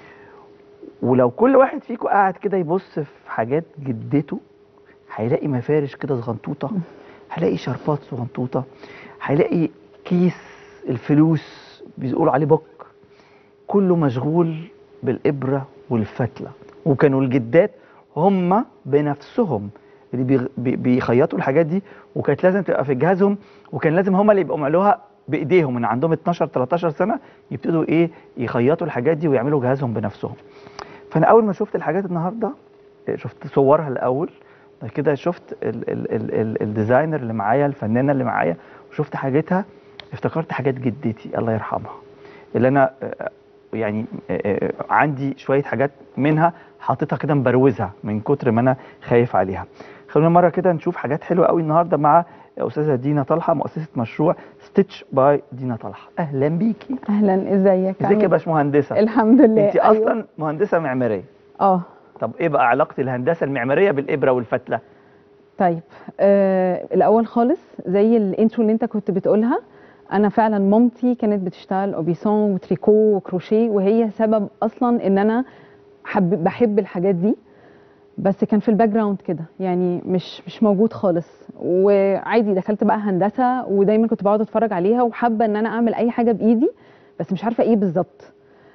S5: ولو كل واحد فيكم قاعد كده يبص في حاجات جدته هيلاقي مفارش كده صغنطوطه هيلاقي شربات صغنطوطه هيلاقي كيس الفلوس بيقولوا عليه بك كله مشغول بالابره والفتله وكانوا الجدات هم بنفسهم اللي بيغ- بي- بيخيطوا الحاجات دي وكانت لازم تبقى في جهازهم وكان لازم هم اللي يبقوا يعملوها بايديهم من عندهم 12 13 سنه يبتدوا ايه يخيطوا الحاجات دي ويعملوا جهازهم بنفسهم فانا اول ما شفت الحاجات النهارده إيه، شفت صورها الاول بعد كده شفت ال ال ال ال الديزاينر اللي معايا الفنانه اللي معايا وشفت حاجتها افتكرت حاجات جدتي الله يرحمها اللي انا آه، يعني آه، آه، عندي شويه حاجات منها حاططها كده مبروزها من كتر ما انا خايف عليها خلونا مره كده نشوف حاجات حلوه قوي النهارده مع استاذه دينا طلحه مؤسسه مشروع ستيتش باي دينا طلحه اهلا بيكي
S7: اهلا ازيك
S5: ازيك يا
S7: عامل-
S5: باشمهندسه
S7: الحمد لله
S5: انت
S7: أيوة.
S5: اصلا مهندسه معماريه
S7: اه
S5: طب ايه بقى علاقه الهندسه المعماريه بالابره والفتله
S7: طيب آه الاول خالص زي الانترو اللي انت كنت بتقولها انا فعلا مامتي كانت بتشتغل اوبيسون وتريكو وكروشيه وهي سبب اصلا ان انا حب بحب الحاجات دي بس كان في الباك جراوند كده يعني مش مش موجود خالص وعادي دخلت بقى هندسه ودايما كنت بقعد اتفرج عليها وحابه ان انا اعمل اي حاجه بايدي بس مش عارفه ايه بالظبط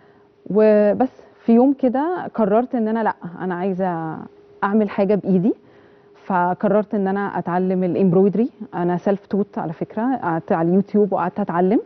S7: وبس في يوم كده قررت ان انا لا انا عايزه اعمل حاجه بايدي فقررت ان انا اتعلم الامبرويدري انا سيلف توت على فكره قعدت على اليوتيوب وقعدت اتعلم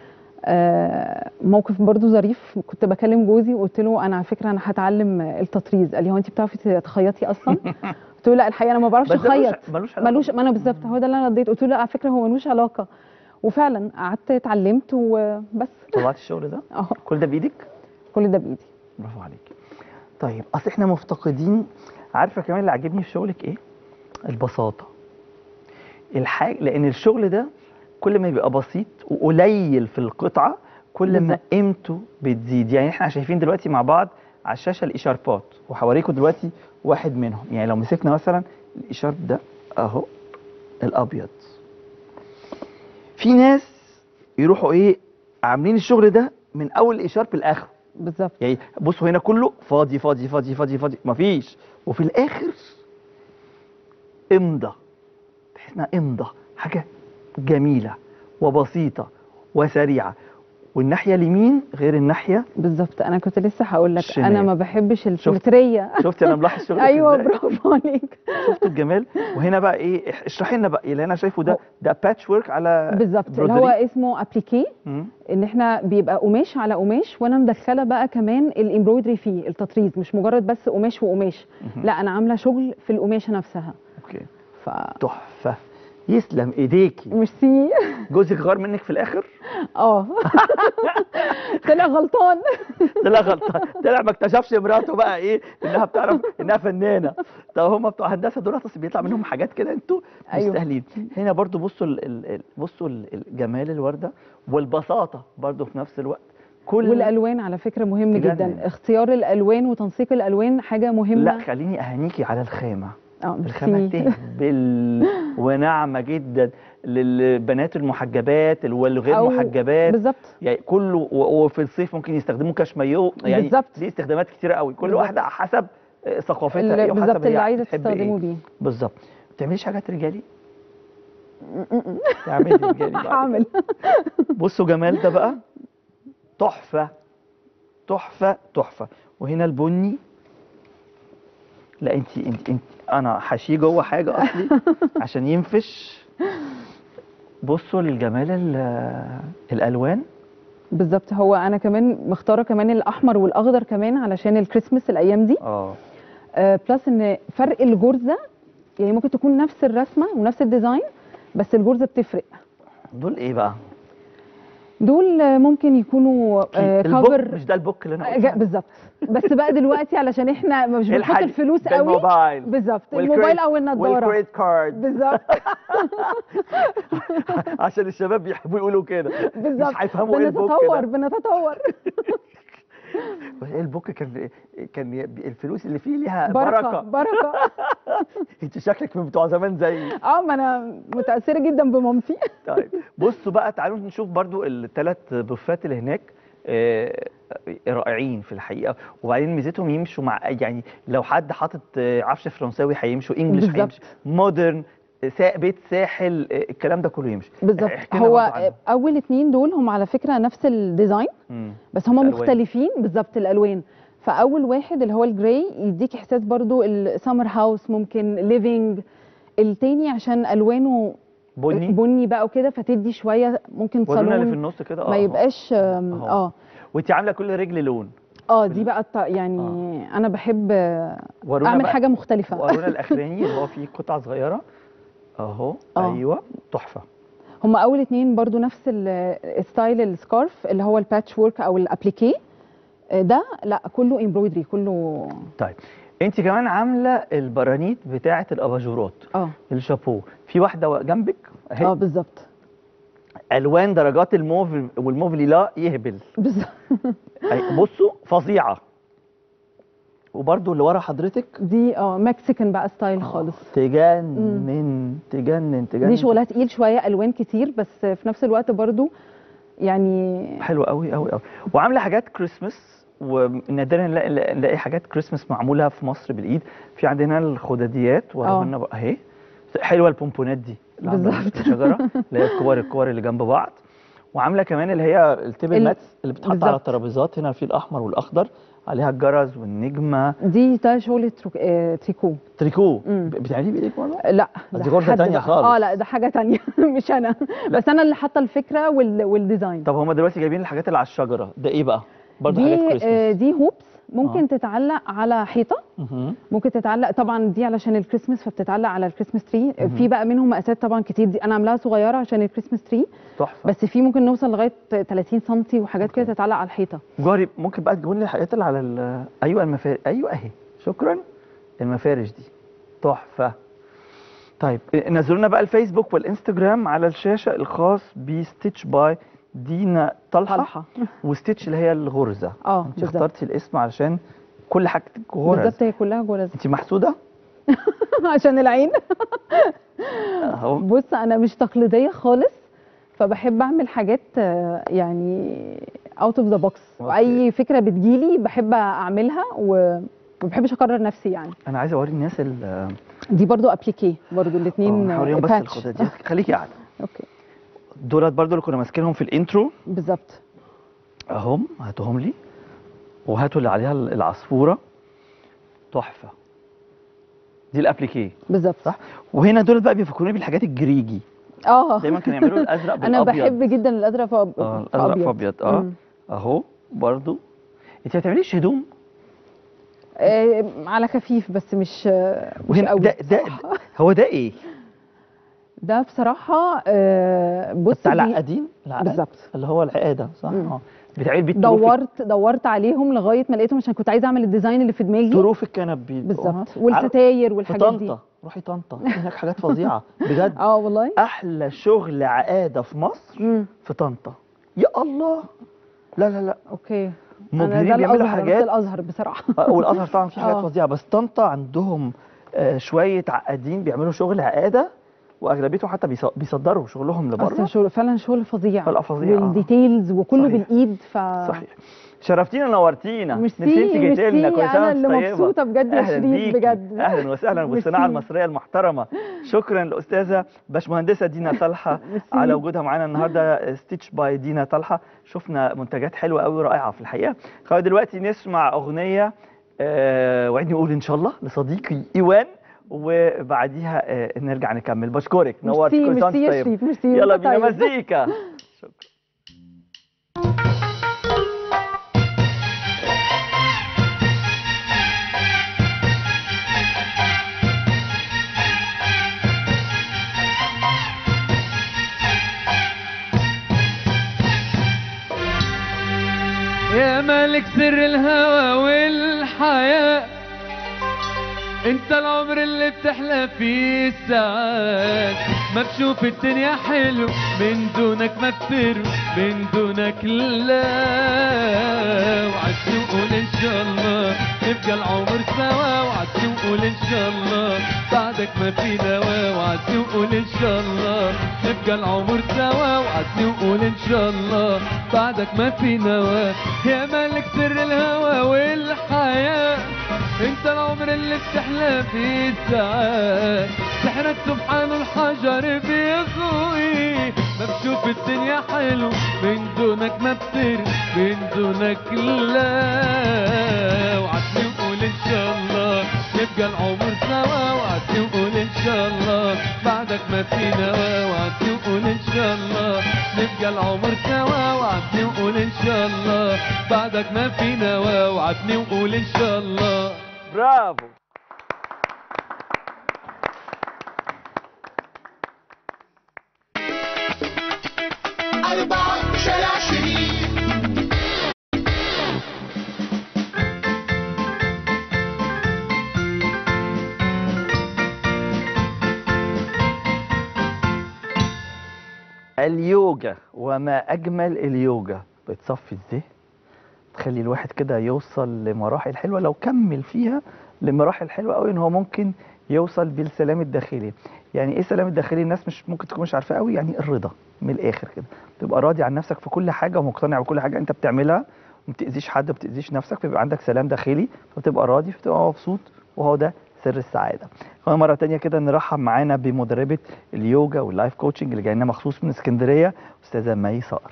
S7: آه، موقف برضو ظريف كنت بكلم جوزي وقلت له انا على فكره انا هتعلم التطريز قال لي هو انت بتعرفي تخيطي اصلا قلت له لا الحقيقه انا ما بعرفش
S5: بس ده ملوش-
S7: اخيط
S5: ملوش علاقة.
S7: ملوش ما انا بالظبط هو ده اللي انا رديت قلت له لا على فكره هو ملوش علاقه وفعلا قعدت اتعلمت وبس
S5: طلعت الشغل ده
S7: اه
S5: كل ده بايدك
S7: كل ده بايدي
S5: برافو عليك طيب اصل احنا مفتقدين عارفه كمان اللي عاجبني في شغلك ايه البساطه الحاجه لان الشغل ده كل ما يبقى بسيط وقليل في القطعه كل ما
S7: بالظبط.
S5: قيمته بتزيد يعني احنا شايفين دلوقتي مع بعض على الشاشه الاشاربات وهوريكم دلوقتي واحد منهم يعني لو مسكنا مثلا الاشارب ده اهو الابيض في ناس يروحوا ايه عاملين الشغل ده من اول الاشارب لاخره
S7: بالظبط
S5: يعني بصوا هنا كله فاضي فاضي فاضي فاضي فاضي مفيش وفي الاخر امضى تحس انها امضى حاجه جميله وبسيطه وسريعه والناحيه اليمين غير الناحيه
S7: بالظبط انا كنت لسه هقول لك
S5: الشمال.
S7: انا ما بحبش السيمتريه
S5: شفتي انا ملاحظ شغلك
S7: ايوه
S5: إزاي؟
S7: برافو عليك
S5: شفتوا الجمال وهنا بقى ايه اشرحي لنا بقى اللي انا شايفه ده ده باتش ورك على
S7: بالظبط اللي هو
S5: برودري.
S7: اسمه ابليكي
S5: مم.
S7: ان احنا بيبقى قماش على قماش وانا مدخله بقى كمان الامبرويدري فيه التطريز مش مجرد بس قماش وقماش
S5: مهم.
S7: لا انا عامله شغل في القماشه نفسها
S5: اوكي
S7: ف
S5: تحفه يسلم ايديكي
S7: ميرسي
S5: جوزك غار منك في الاخر
S7: اه طلع غلطان
S5: طلع غلطان طلع ما اكتشفش مراته بقى ايه انها بتعرف انها فنانه طب هم بتوع هندسه دول اصل بيطلع منهم حاجات كده انتوا
S7: أيوة.
S5: مستاهلين هنا برضو بصوا ال ال ال بصوا ال- ال- جمال الورده والبساطه برضو في نفس الوقت كل
S7: والالوان على فكره مهم
S5: تجنن.
S7: جدا اختيار الالوان وتنسيق الالوان حاجه مهمه
S5: لا خليني اهنيكي على الخامه
S7: اه
S5: الخامه
S7: ميرسي.
S5: تهبل وناعمه جدا للبنات المحجبات والغير
S7: أو
S5: محجبات
S7: بالظبط
S5: يعني كله و- وفي الصيف ممكن يستخدموا كاشمايو يعني
S7: بالظبط.
S5: دي استخدامات كتيره قوي كل
S7: بالظبط.
S5: واحده حسب آه، ثقافتها
S7: اللي-
S5: ايه وحسب
S7: بالظبط
S5: هي
S7: اللي عايزه
S5: بتحب
S7: تستخدمه
S5: إيه.
S7: بيه
S5: بالظبط ما بتعمليش حاجات رجالي تعملي رجالي بعد كده.
S7: هعمل
S5: بصوا جمال ده بقى تحفة تحفة تحفة وهنا البني لا انت انت انت انا حشيه جوه حاجة اصلي عشان ينفش بصوا للجمال ال- الالوان
S7: بالظبط هو انا كمان مختاره كمان الاحمر والاخضر كمان علشان الكريسماس الايام دي
S5: اه
S7: آه بلس ان فرق الجرزه يعني ممكن تكون نفس الرسمه ونفس الديزاين بس الجرزه بتفرق
S5: دول ايه بقى
S7: دول آه، ممكن يكونوا آه
S5: البوك
S7: كفر
S5: مش ده البوك اللي انا
S7: آه،
S5: قلت
S7: جا-
S5: عليه.
S7: بالظبط بس بقى دلوقتي علشان احنا مش بنحط
S5: الحاج-
S7: الفلوس
S5: ده
S7: قوي
S5: الموبايل
S7: بالظبط
S5: والكريدت-
S7: الموبايل او النضاره
S5: والكريدت كارد
S7: بالظبط
S5: عشان الشباب بيحبوا يقولوا كده
S7: بالظبط
S5: مش هيفهموا ايه البوك
S7: بنتطور
S5: ده
S7: بنتطور
S5: بس ايه البوك كان كان ي- الفلوس اللي فيه ليها
S7: بركه
S5: بركه
S7: بركه
S5: انت شكلك من بتوع زمان زيي
S7: اه ما انا متاثره جدا بمامتي
S5: طيب بصوا بقى تعالوا نشوف برضو الثلاث بوفات اللي هناك آه، رائعين في الحقيقه وبعدين ميزتهم يمشوا مع يعني لو حد حاطط آه، عفش فرنساوي هيمشوا انجلش
S7: بالظبط.
S5: هيمشي مودرن سا- بيت ساحل آه، الكلام ده كله يمشي
S7: بالظبط
S5: احكي لنا
S7: هو
S5: برضو عنهم.
S7: اول اتنين دول هم على فكره نفس الديزاين
S5: مم.
S7: بس هم
S5: الألوان.
S7: مختلفين بالظبط الالوان فاول واحد اللي هو الجراي يديك احساس برضو السمر هاوس ممكن ليفينج التاني عشان الوانه
S5: بني
S7: بني بقى وكده فتدي شويه ممكن
S5: ورونا اللي في
S7: صالون
S5: النص كده
S7: ما
S5: اه
S7: يبقاش آم،
S5: أهو.
S7: اه
S5: وانت عامله كل رجل لون
S7: اه دي بقى الط- يعني انا بحب آه،
S5: ورونا
S7: اعمل
S5: بقى-
S7: حاجه مختلفه
S5: ورونا الاخراني اللي هو فيه قطعه صغيره اهو
S7: آه.
S5: ايوه تحفه
S7: هم اول اتنين برضو نفس ال- الستايل السكارف اللي هو الباتش وورك او الابليكيه آه، ده لا كله امبرويدري كله
S5: طيب انت كمان عامله البرانيت بتاعه الاباجورات
S7: اه
S5: الشابو في واحده جنبك اهي
S7: اه بالظبط
S5: الوان درجات الموف والموف لا يهبل
S7: بالظبط
S5: أي- بصوا فظيعه وبرده اللي ورا حضرتك
S7: دي اه مكسيكان بقى ستايل خالص
S5: تجنن تجنن تجنن
S7: دي شغلها تقيل شويه الوان كتير بس في نفس الوقت برضو يعني
S5: حلوه قوي قوي قوي وعامله حاجات كريسمس ونادرا نلاقي نلاقي حاجات كريسمس معموله في مصر بالايد في عندنا الخداديات ورانا بقى اهي حلوه البونبونات دي اللي عاملة
S7: بالظبط.
S5: الشجره اللي هي الكور الكور اللي جنب بعض وعامله كمان اللي هي التيبل
S7: ال-
S5: ماتس اللي بتحط على
S7: بالظبط.
S5: الترابيزات هنا في الاحمر والاخضر عليها الجرس والنجمه
S7: دي ده شغل تروك- آه، تريكو
S5: تريكو
S7: مم.
S5: ب- بتعمليه بايدك برضه
S7: لا
S5: دي
S7: ده
S5: غرزة
S7: حد
S5: تانية
S7: بقى.
S5: خالص.
S7: اه لا ده حاجه تانية مش انا بس انا اللي حاطه الفكره وال... والديزاين
S5: طب هما دلوقتي جايبين الحاجات اللي على الشجره ده ايه بقى برضه حاجات
S7: دي
S5: كريسمس
S7: آه، دي هوبس ممكن
S5: آه.
S7: تتعلق على حيطه
S5: مهم.
S7: ممكن تتعلق طبعا دي علشان الكريسماس فبتتعلق على الكريسماس تري في بقى منهم مقاسات طبعا كتير دي انا عاملاها صغيره عشان الكريسماس تري
S5: تحفه
S7: بس في ممكن نوصل لغايه 30 سم وحاجات كده تتعلق على الحيطه
S5: جاري ممكن بقى تجيبوا لي الحاجات اللي على ال- ايوه المفارش ايوه اهي شكرا المفارش دي تحفه طيب نزلوا بقى الفيسبوك والانستجرام على الشاشه الخاص بستيتش باي دينا طلحه
S7: طلحه
S5: وستيتش اللي هي الغرزه
S7: اه
S5: انت
S7: بالظبط
S5: اخترتي الاسم علشان كل حاجتك غرز
S7: بالظبط هي كلها جولز
S5: انت محسوده
S7: عشان العين
S5: اهو
S7: بص انا مش تقليديه خالص فبحب اعمل حاجات آه، يعني اوت اوف ذا بوكس
S5: أوكي.
S7: واي فكره بتجيلي بحب اعملها وما بحبش اكرر نفسي يعني
S5: انا عايز اوري الناس ال
S7: دي برضو ابليكيه برضو الاثنين
S5: هوريهم بس الخداديات خليكي قاعده
S7: اوكي
S5: دولت برضو اللي كنا ماسكينهم في الانترو
S7: بالظبط
S5: اهم هاتوهم لي وهاتوا اللي عليها العصفوره تحفه دي الابليكيه
S7: بالظبط
S5: صح وهنا دول بقى بيفكروني بالحاجات الجريجي
S7: اه
S5: دايما كانوا يعملوا الازرق
S7: انا
S5: بالابيض
S7: بحب جدا الازرق في أب-
S5: اه
S7: في
S5: الازرق في ابيض اه
S7: مم.
S5: اهو برضو انت ما بتعمليش هدوم
S7: آه على خفيف بس مش آه، مش
S5: وهنا
S7: قوي
S5: ده, ده هو ده ايه
S7: ده بصراحه آه بص
S5: بتاع
S7: دي-
S5: العقادين العقاد
S7: بالظبط
S5: اللي هو العقاده صح
S7: مم.
S5: اه بتعملي بيه الطروف
S7: دورت دورت عليهم لغايه ما لقيتهم عشان كنت عايزه اعمل الديزاين اللي في دماغي
S5: طروف الكنب بي-
S7: بالظبط
S5: آه.
S7: والستاير
S5: في
S7: والحاجات دي
S5: طنطا روحي طنطا في هناك حاجات فظيعه بجد
S7: اه والله
S5: احلى شغل عقاده في مصر
S7: امم
S5: في طنطا يا الله لا لا لا
S7: اوكي انا
S5: مبهرين
S7: ده
S5: بيعملوا
S7: الازهر
S5: حاجات
S7: رحت الازهر بصراحه
S5: آه، والازهر طبعا في حاجات
S7: آه.
S5: فظيعه بس طنطا عندهم آه، شويه عقادين بيعملوا شغل عقاده واغلبيتهم حتى بيص- بيصدروا شغلهم
S7: اصل
S5: لبره
S7: شغل فعلا شغل فظيع
S5: لا، فظيع، آه.
S7: والديتيلز وكله
S5: صحيح.
S7: بالايد ف
S5: صحيح شرفتينا نورتينا
S7: ميرسي،
S5: نفسي انت جيتي لنا
S7: ميرسي،
S5: كل سنه
S7: أنا
S5: وأنت
S7: اللي
S5: طيبة.
S7: مبسوطة بجد يا
S5: أهلاً
S7: شريف،
S5: بيكي.
S7: بجد.
S5: اهلا وسهلا بالصناعه
S7: ميرسي.
S5: المصريه المحترمه شكرا لاستاذه باشمهندسه دينا طلحه
S7: ميرسي.
S5: على وجودها معانا النهارده ستيتش باي دينا طلحه شفنا منتجات حلوه قوي رائعه في الحقيقه خلينا دلوقتي نسمع اغنيه آه وعدني اقول ان شاء الله لصديقي ايوان وبعديها آه نرجع نكمل بشكرك نورت
S7: ميرسي
S5: كل سنة
S7: ميرسي
S5: وأنت
S7: يا
S5: طيبة.
S7: شريف ميرسي
S5: يلا
S7: وأنت
S5: بينا
S7: طيب.
S5: مزيكا
S4: يا مالك سر الهوى والحياة انت العمر اللي بتحلى فيه الساعات ما بشوف الدنيا حلو من دونك ما بتر من دونك لا وعدت وقول ان شاء الله نبقى العمر سوا وعدت وقول ان شاء الله بعدك ما في دوا وعدت وقول ان شاء الله نبقى العمر سوا وعدت وقول ان شاء الله بعدك ما في نوا يا مالك سر الهوى والحياه انت العمر اللي بتحلى فيه الساعات سحرك سبحان الحجر بيغوي ما بشوف الدنيا حلو من دونك ما بطير من دونك لا وعدني وقول ان شاء الله نبقى العمر سوا وعدني وقول ان شاء الله بعدك ما في نوا وعدني وقول ان شاء الله نبقى العمر سوا وعدني وقول ان شاء الله بعدك ما في نوا وعدني وقول ان شاء الله
S5: برافو
S2: أربعة شارع شريف
S5: اليوجا وما اجمل اليوجا بتصفي الذهن تخلي الواحد كده يوصل لمراحل حلوه لو كمل فيها لمراحل حلوه قوي ان هو ممكن يوصل بالسلام الداخلي يعني ايه السلام الداخلي الناس مش ممكن تكون مش عارفاه قوي يعني الرضا من الاخر كده تبقى راضي عن نفسك في كل حاجه ومقتنع بكل حاجه انت بتعملها وما بتاذيش حد ما بتاذيش نفسك فيبقى عندك سلام داخلي فبتبقى راضي فتبقى مبسوط وهو ده سر السعاده خلينا مره تانية كده نرحب معانا بمدربه اليوجا واللايف كوتشنج اللي جاي لنا مخصوص من اسكندريه استاذه مي صقر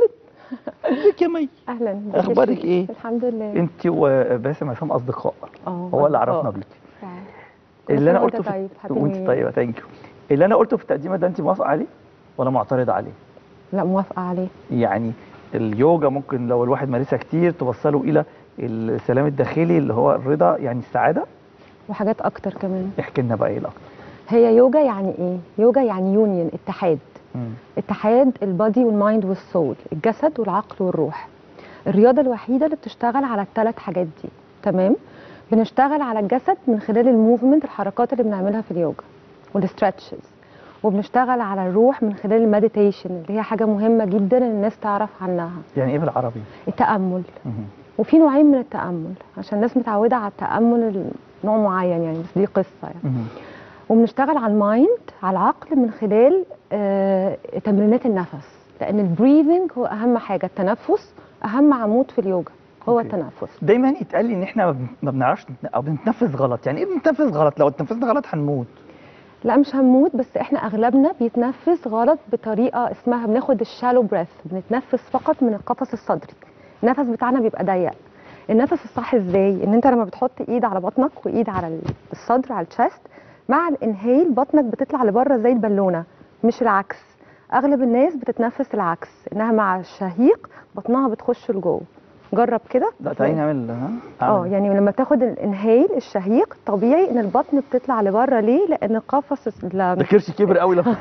S5: ازيك يا مي
S8: اهلا بك يا
S5: أخبارك
S8: شريف.
S5: إيه؟
S8: الحمد لله
S5: انت وباسم عصام اصدقاء
S8: اه
S5: هو اللي
S8: أصدقاء.
S5: عرفنا بيكي
S8: فعلا.
S5: اللي انا
S8: كل سنة
S5: قلته
S8: وأنت
S5: في
S8: طيب Happy
S5: وانت
S8: New Year.
S5: طيبه ثانك يو اللي انا قلته في التقديمه ده انت موافقه عليه ولا معترضه عليه
S8: لا موافقه عليه
S5: يعني اليوجا ممكن لو الواحد مارسها كتير توصله الى السلام الداخلي اللي هو الرضا يعني السعاده
S8: وحاجات اكتر كمان
S5: احكي لنا بقى ايه الاكتر
S8: هي يوجا يعني ايه يوجا يعني يونيون اتحاد
S5: مم.
S8: اتحاد البادي والمايند والسول الجسد والعقل والروح الرياضه الوحيده اللي بتشتغل على الثلاث حاجات دي تمام بنشتغل على الجسد من خلال الموفمنت الحركات اللي بنعملها في اليوجا والستريتشز وبنشتغل على الروح من خلال المديتيشن اللي هي حاجه مهمه جدا إن الناس تعرف عنها
S5: يعني ايه بالعربي
S8: التامل
S5: مم.
S8: وفي نوعين من التامل عشان الناس متعوده على التامل نوع معين يعني بس دي قصه يعني
S5: مم.
S8: وبنشتغل على المايند على العقل من خلال آه، تمرينات النفس لان البريذنج هو اهم حاجه التنفس اهم عمود في اليوجا هو
S5: أوكي.
S8: التنفس
S5: دايما يتقال لي ان احنا ما بن- ما بنعرفش نت- او بنتنفس غلط يعني ايه بنتنفس غلط لو اتنفسنا غلط هنموت
S8: لا مش هنموت بس احنا اغلبنا بيتنفس غلط بطريقه اسمها بناخد الشالو بريث بنتنفس فقط من القفص الصدري النفس بتاعنا بيبقى ضيق النفس الصح ازاي ان انت لما بتحط ايد على بطنك وايد على الصدر على الشست مع الانهيل بطنك بتطلع لبره زي البالونه مش العكس اغلب الناس بتتنفس العكس انها مع الشهيق بطنها بتخش لجوه جرب كده
S5: لا تعالي نعمل ها
S8: اه
S5: أعمل.
S8: يعني لما تاخد الانهيل الشهيق طبيعي ان البطن بتطلع لبره ليه لان قفص ال-
S5: ده كرسي كبر قوي لما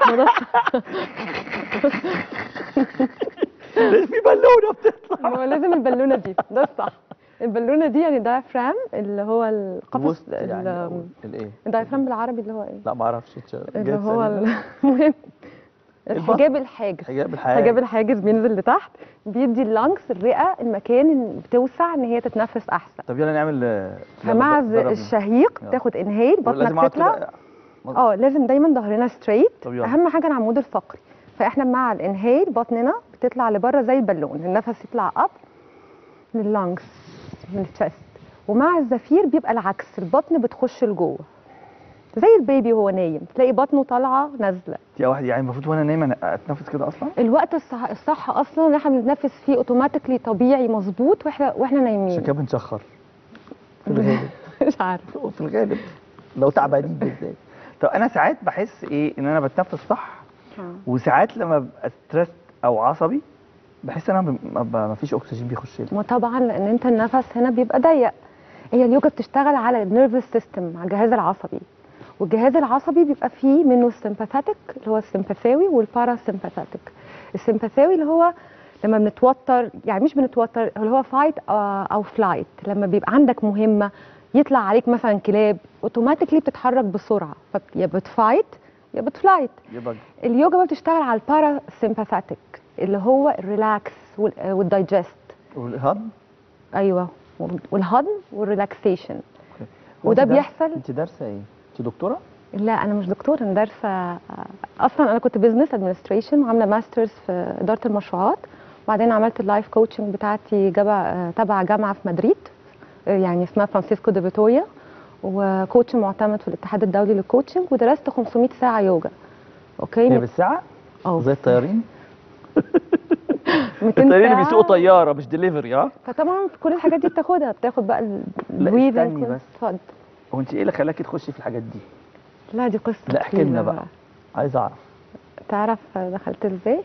S5: في بالونه بتطلع
S8: هو لازم البالونه دي ده الصح البالونه دي يعني دايفرام اللي هو القفص
S5: وسط يعني أو الايه
S8: الدايفرام بالعربي اللي هو ايه
S5: لا ما اعرفش
S8: اللي هو المهم الحجاب الحاجز
S5: حجاب الحياه
S8: الحجاب الحاجز بينزل لتحت بيدي اللانكس الرئه المكان إن بتوسع ان هي تتنفس احسن
S5: طب يلا نعمل آه، يلا
S8: فمع
S5: ضرب- ضرب.
S8: الشهيق
S5: يلا.
S8: تاخد انهيل
S5: لازم
S8: بطنك
S5: اقعد
S8: تطلع
S5: كده مظبوط.
S8: اه لازم دايما ظهرنا ستريت
S5: طب يلا.
S8: اهم حاجه العمود الفقري فاحنا مع الانهيل بطننا بتطلع لبره زي البالون النفس يطلع اب من اللانجز من الشست ومع الزفير بيبقى العكس البطن بتخش لجوه زي البيبي وهو نايم تلاقي بطنه طالعه نازله
S5: يا واحد يعني المفروض وانا نايم أنا اتنفس كده اصلا
S8: الوقت الصح, الصح اصلا ان احنا بنتنفس فيه اوتوماتيكلي طبيعي مظبوط واحنا واحنا
S5: عشان
S8: نايمين
S5: كده بنشخر في الغالب
S8: مش عارف
S5: في الغالب لو تعبانين بالذات طب انا ساعات بحس ايه ان انا بتنفس صح وساعات لما ببقى ستريس او عصبي بحس ان انا ما- ما ما فيش اكسجين بيخش لي
S8: ما طبعا لان انت النفس هنا بيبقى ضيق هي اليوجا بتشتغل على النيرفس سيستم على الجهاز العصبي والجهاز العصبي بيبقى فيه منه السمباثيك اللي هو السمباثاوي والباراسمباثيك السمباثاوي اللي هو لما بنتوتر يعني مش بنتوتر اللي هو فايت او فلايت لما بيبقى عندك مهمه يطلع عليك مثلا كلاب اوتوماتيكلي بتتحرك بسرعه فيا بتفايت يا بتفلايت
S5: يبقى
S8: اليوجا بقى بتشتغل على الباراسمباثيك اللي هو الريلاكس والدايجست
S5: والهضم
S8: ايوه والهضم والريلاكسيشن
S5: هو
S8: وده
S5: أنت دار-
S8: بيحصل
S5: انت دارسه ايه؟ انت دكتوره؟
S8: لا انا مش دكتوره انا دارسه اصلا انا كنت بزنس ادمنستريشن وعامله ماسترز في اداره المشروعات وبعدين عملت اللايف كوتشنج بتاعتي جبع تبع جامعه في مدريد آه، يعني اسمها فرانسيسكو دي فيتوريا وكوتش معتمد في الاتحاد الدولي للكوتشنج ودرست 500 ساعه يوجا اوكي
S5: هي بالساعه؟
S8: اه
S5: زي الطيارين؟
S8: 200
S5: الطيارين اللي
S8: ساعة.
S5: بيسوقوا طياره مش دليفري ها؟
S8: فطبعا كل الحاجات دي بتاخدها بتاخد بقى ال-
S5: لا،
S8: breathing
S5: استني
S8: كل-
S5: بس.
S8: اتفضل
S5: هو انت ايه اللي خلاكي تخشي في الحاجات دي؟
S8: لا دي قصه
S5: لا احكي لنا
S8: طويلة
S5: بقى عايز اعرف
S8: تعرف دخلت ازاي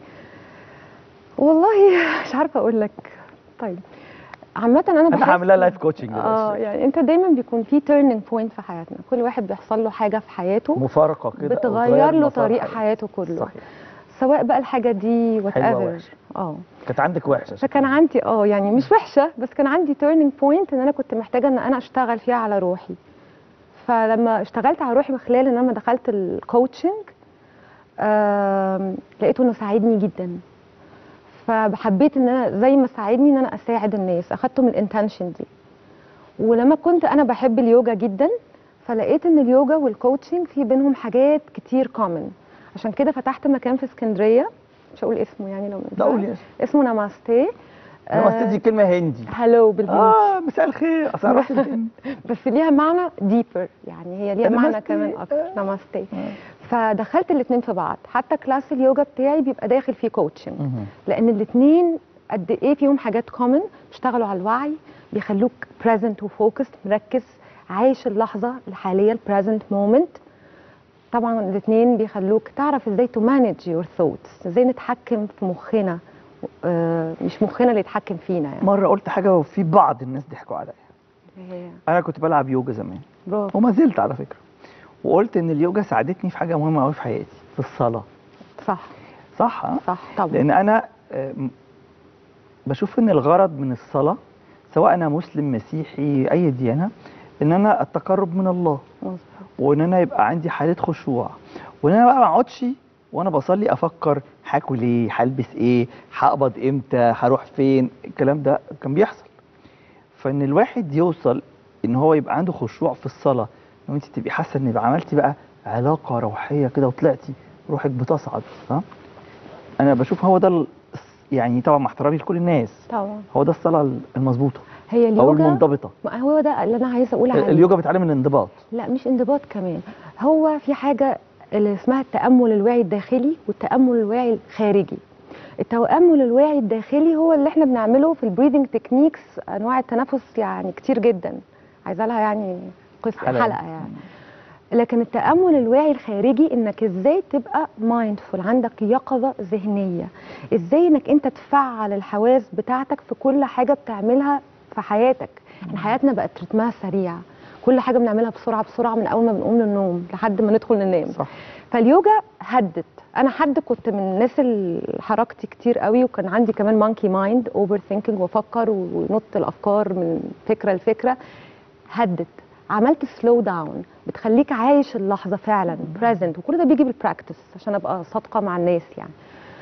S8: والله مش عارفه اقول لك طيب عامة انا
S5: انا
S8: بحس
S5: هعمل لايف كوتشنج
S8: اه يعني انت دايما بيكون في تيرنينج بوينت في حياتنا كل واحد بيحصل له حاجه في حياته
S5: مفارقه كده أو
S8: بتغير له
S5: مسار
S8: طريق
S5: حياتك.
S8: حياته كله
S5: صحيح
S8: سواء بقى الحاجه دي وات
S5: حلوة
S8: ايفر
S5: وحشة.
S8: اه
S5: كانت عندك وحشه
S8: فكان عندي اه يعني مش وحشه بس كان عندي تيرنينج بوينت ان انا كنت محتاجه ان انا اشتغل فيها على روحي فلما اشتغلت على روحي من خلال ان انا دخلت الكوتشنج آم، لقيته انه ساعدني جدا فحبيت ان انا زي ما ساعدني ان انا اساعد الناس اخدته من الانتنشن دي ولما كنت انا بحب اليوجا جدا فلقيت ان اليوجا والكوتشنج في بينهم حاجات كتير كومن عشان كده فتحت مكان في اسكندريه مش هقول اسمه يعني لو
S5: لا قولي اسم.
S8: اسمه ناماستي
S5: نمستي دي كلمه هندي
S8: هلو بالهندي
S5: اه مساء الخير اصل أنا رحت الهند
S8: بس ليها معنى ديبر يعني هي ليها معنى
S5: نمستي.
S8: كمان اكتر ناماستي فدخلت الاثنين في بعض حتى كلاس اليوجا بتاعي بيبقى داخل فيه كوتشنج لان الاثنين قد ايه فيهم حاجات كومن بيشتغلوا على الوعي بيخلوك بريزنت وفوكس مركز عايش اللحظه الحاليه البريزنت مومنت طبعا الاثنين بيخلوك تعرف ازاي تو مانج يور ثوتس ازاي نتحكم في مخنا آه، مش مخنا اللي يتحكم فينا يعني
S5: مره قلت حاجه وفي بعض الناس ضحكوا عليا
S8: هي-
S5: انا كنت بلعب يوجا زمان
S8: برافو
S5: وما زلت على فكره وقلت ان اليوجا ساعدتني في حاجه مهمه قوي في حياتي في الصلاه
S8: صح
S5: صح ها؟
S8: صح طبعا
S5: لان انا آه، م- بشوف ان الغرض من الصلاه سواء انا مسلم مسيحي اي ديانه ان انا التقرب من الله
S8: مظبوط.
S5: وان انا يبقى عندي حاله خشوع وان انا بقى ما اقعدش وانا بصلي افكر هاكل ايه هلبس ايه هقبض امتى هروح فين الكلام ده كان بيحصل فان الواحد يوصل ان هو يبقى عنده خشوع في الصلاه لو انت تبقي حاسه ان يبقى عملتي بقى علاقه روحيه كده وطلعتي روحك بتصعد ها انا بشوف هو ده ال- يعني طبعا مع احترامي لكل الناس
S8: طبعا
S5: هو ده الصلاه المظبوطه
S8: هي
S5: او
S8: اليوجا
S5: المنضبطه
S8: ما هو ده اللي انا عايزه اقول عليه
S5: اليوجا بتعلم الانضباط
S8: لا مش انضباط كمان هو في حاجه اللي اسمها التامل الواعي الداخلي والتامل الواعي الخارجي التامل الواعي الداخلي هو اللي احنا بنعمله في البريذنج تكنيكس انواع التنفس يعني كتير جدا عايزه لها يعني قصه
S5: حلقة.
S8: حلقه, يعني لكن التامل الواعي الخارجي انك ازاي تبقى مايندفول عندك يقظه ذهنيه ازاي انك انت تفعل الحواس بتاعتك في كل حاجه بتعملها في حياتك احنا حياتنا بقت رتمها سريع كل حاجه بنعملها بسرعه بسرعه من اول ما بنقوم للنوم لحد ما ندخل ننام
S5: صح
S8: فاليوجا هدت انا حد كنت من الناس اللي حركتي كتير قوي وكان عندي كمان مانكي مايند اوفر ثينكينج وافكر ونط الافكار من فكره لفكره هدت عملت سلو داون بتخليك عايش اللحظه فعلا بريزنت وكل ده بيجي بالبراكتس عشان ابقى صادقه مع الناس يعني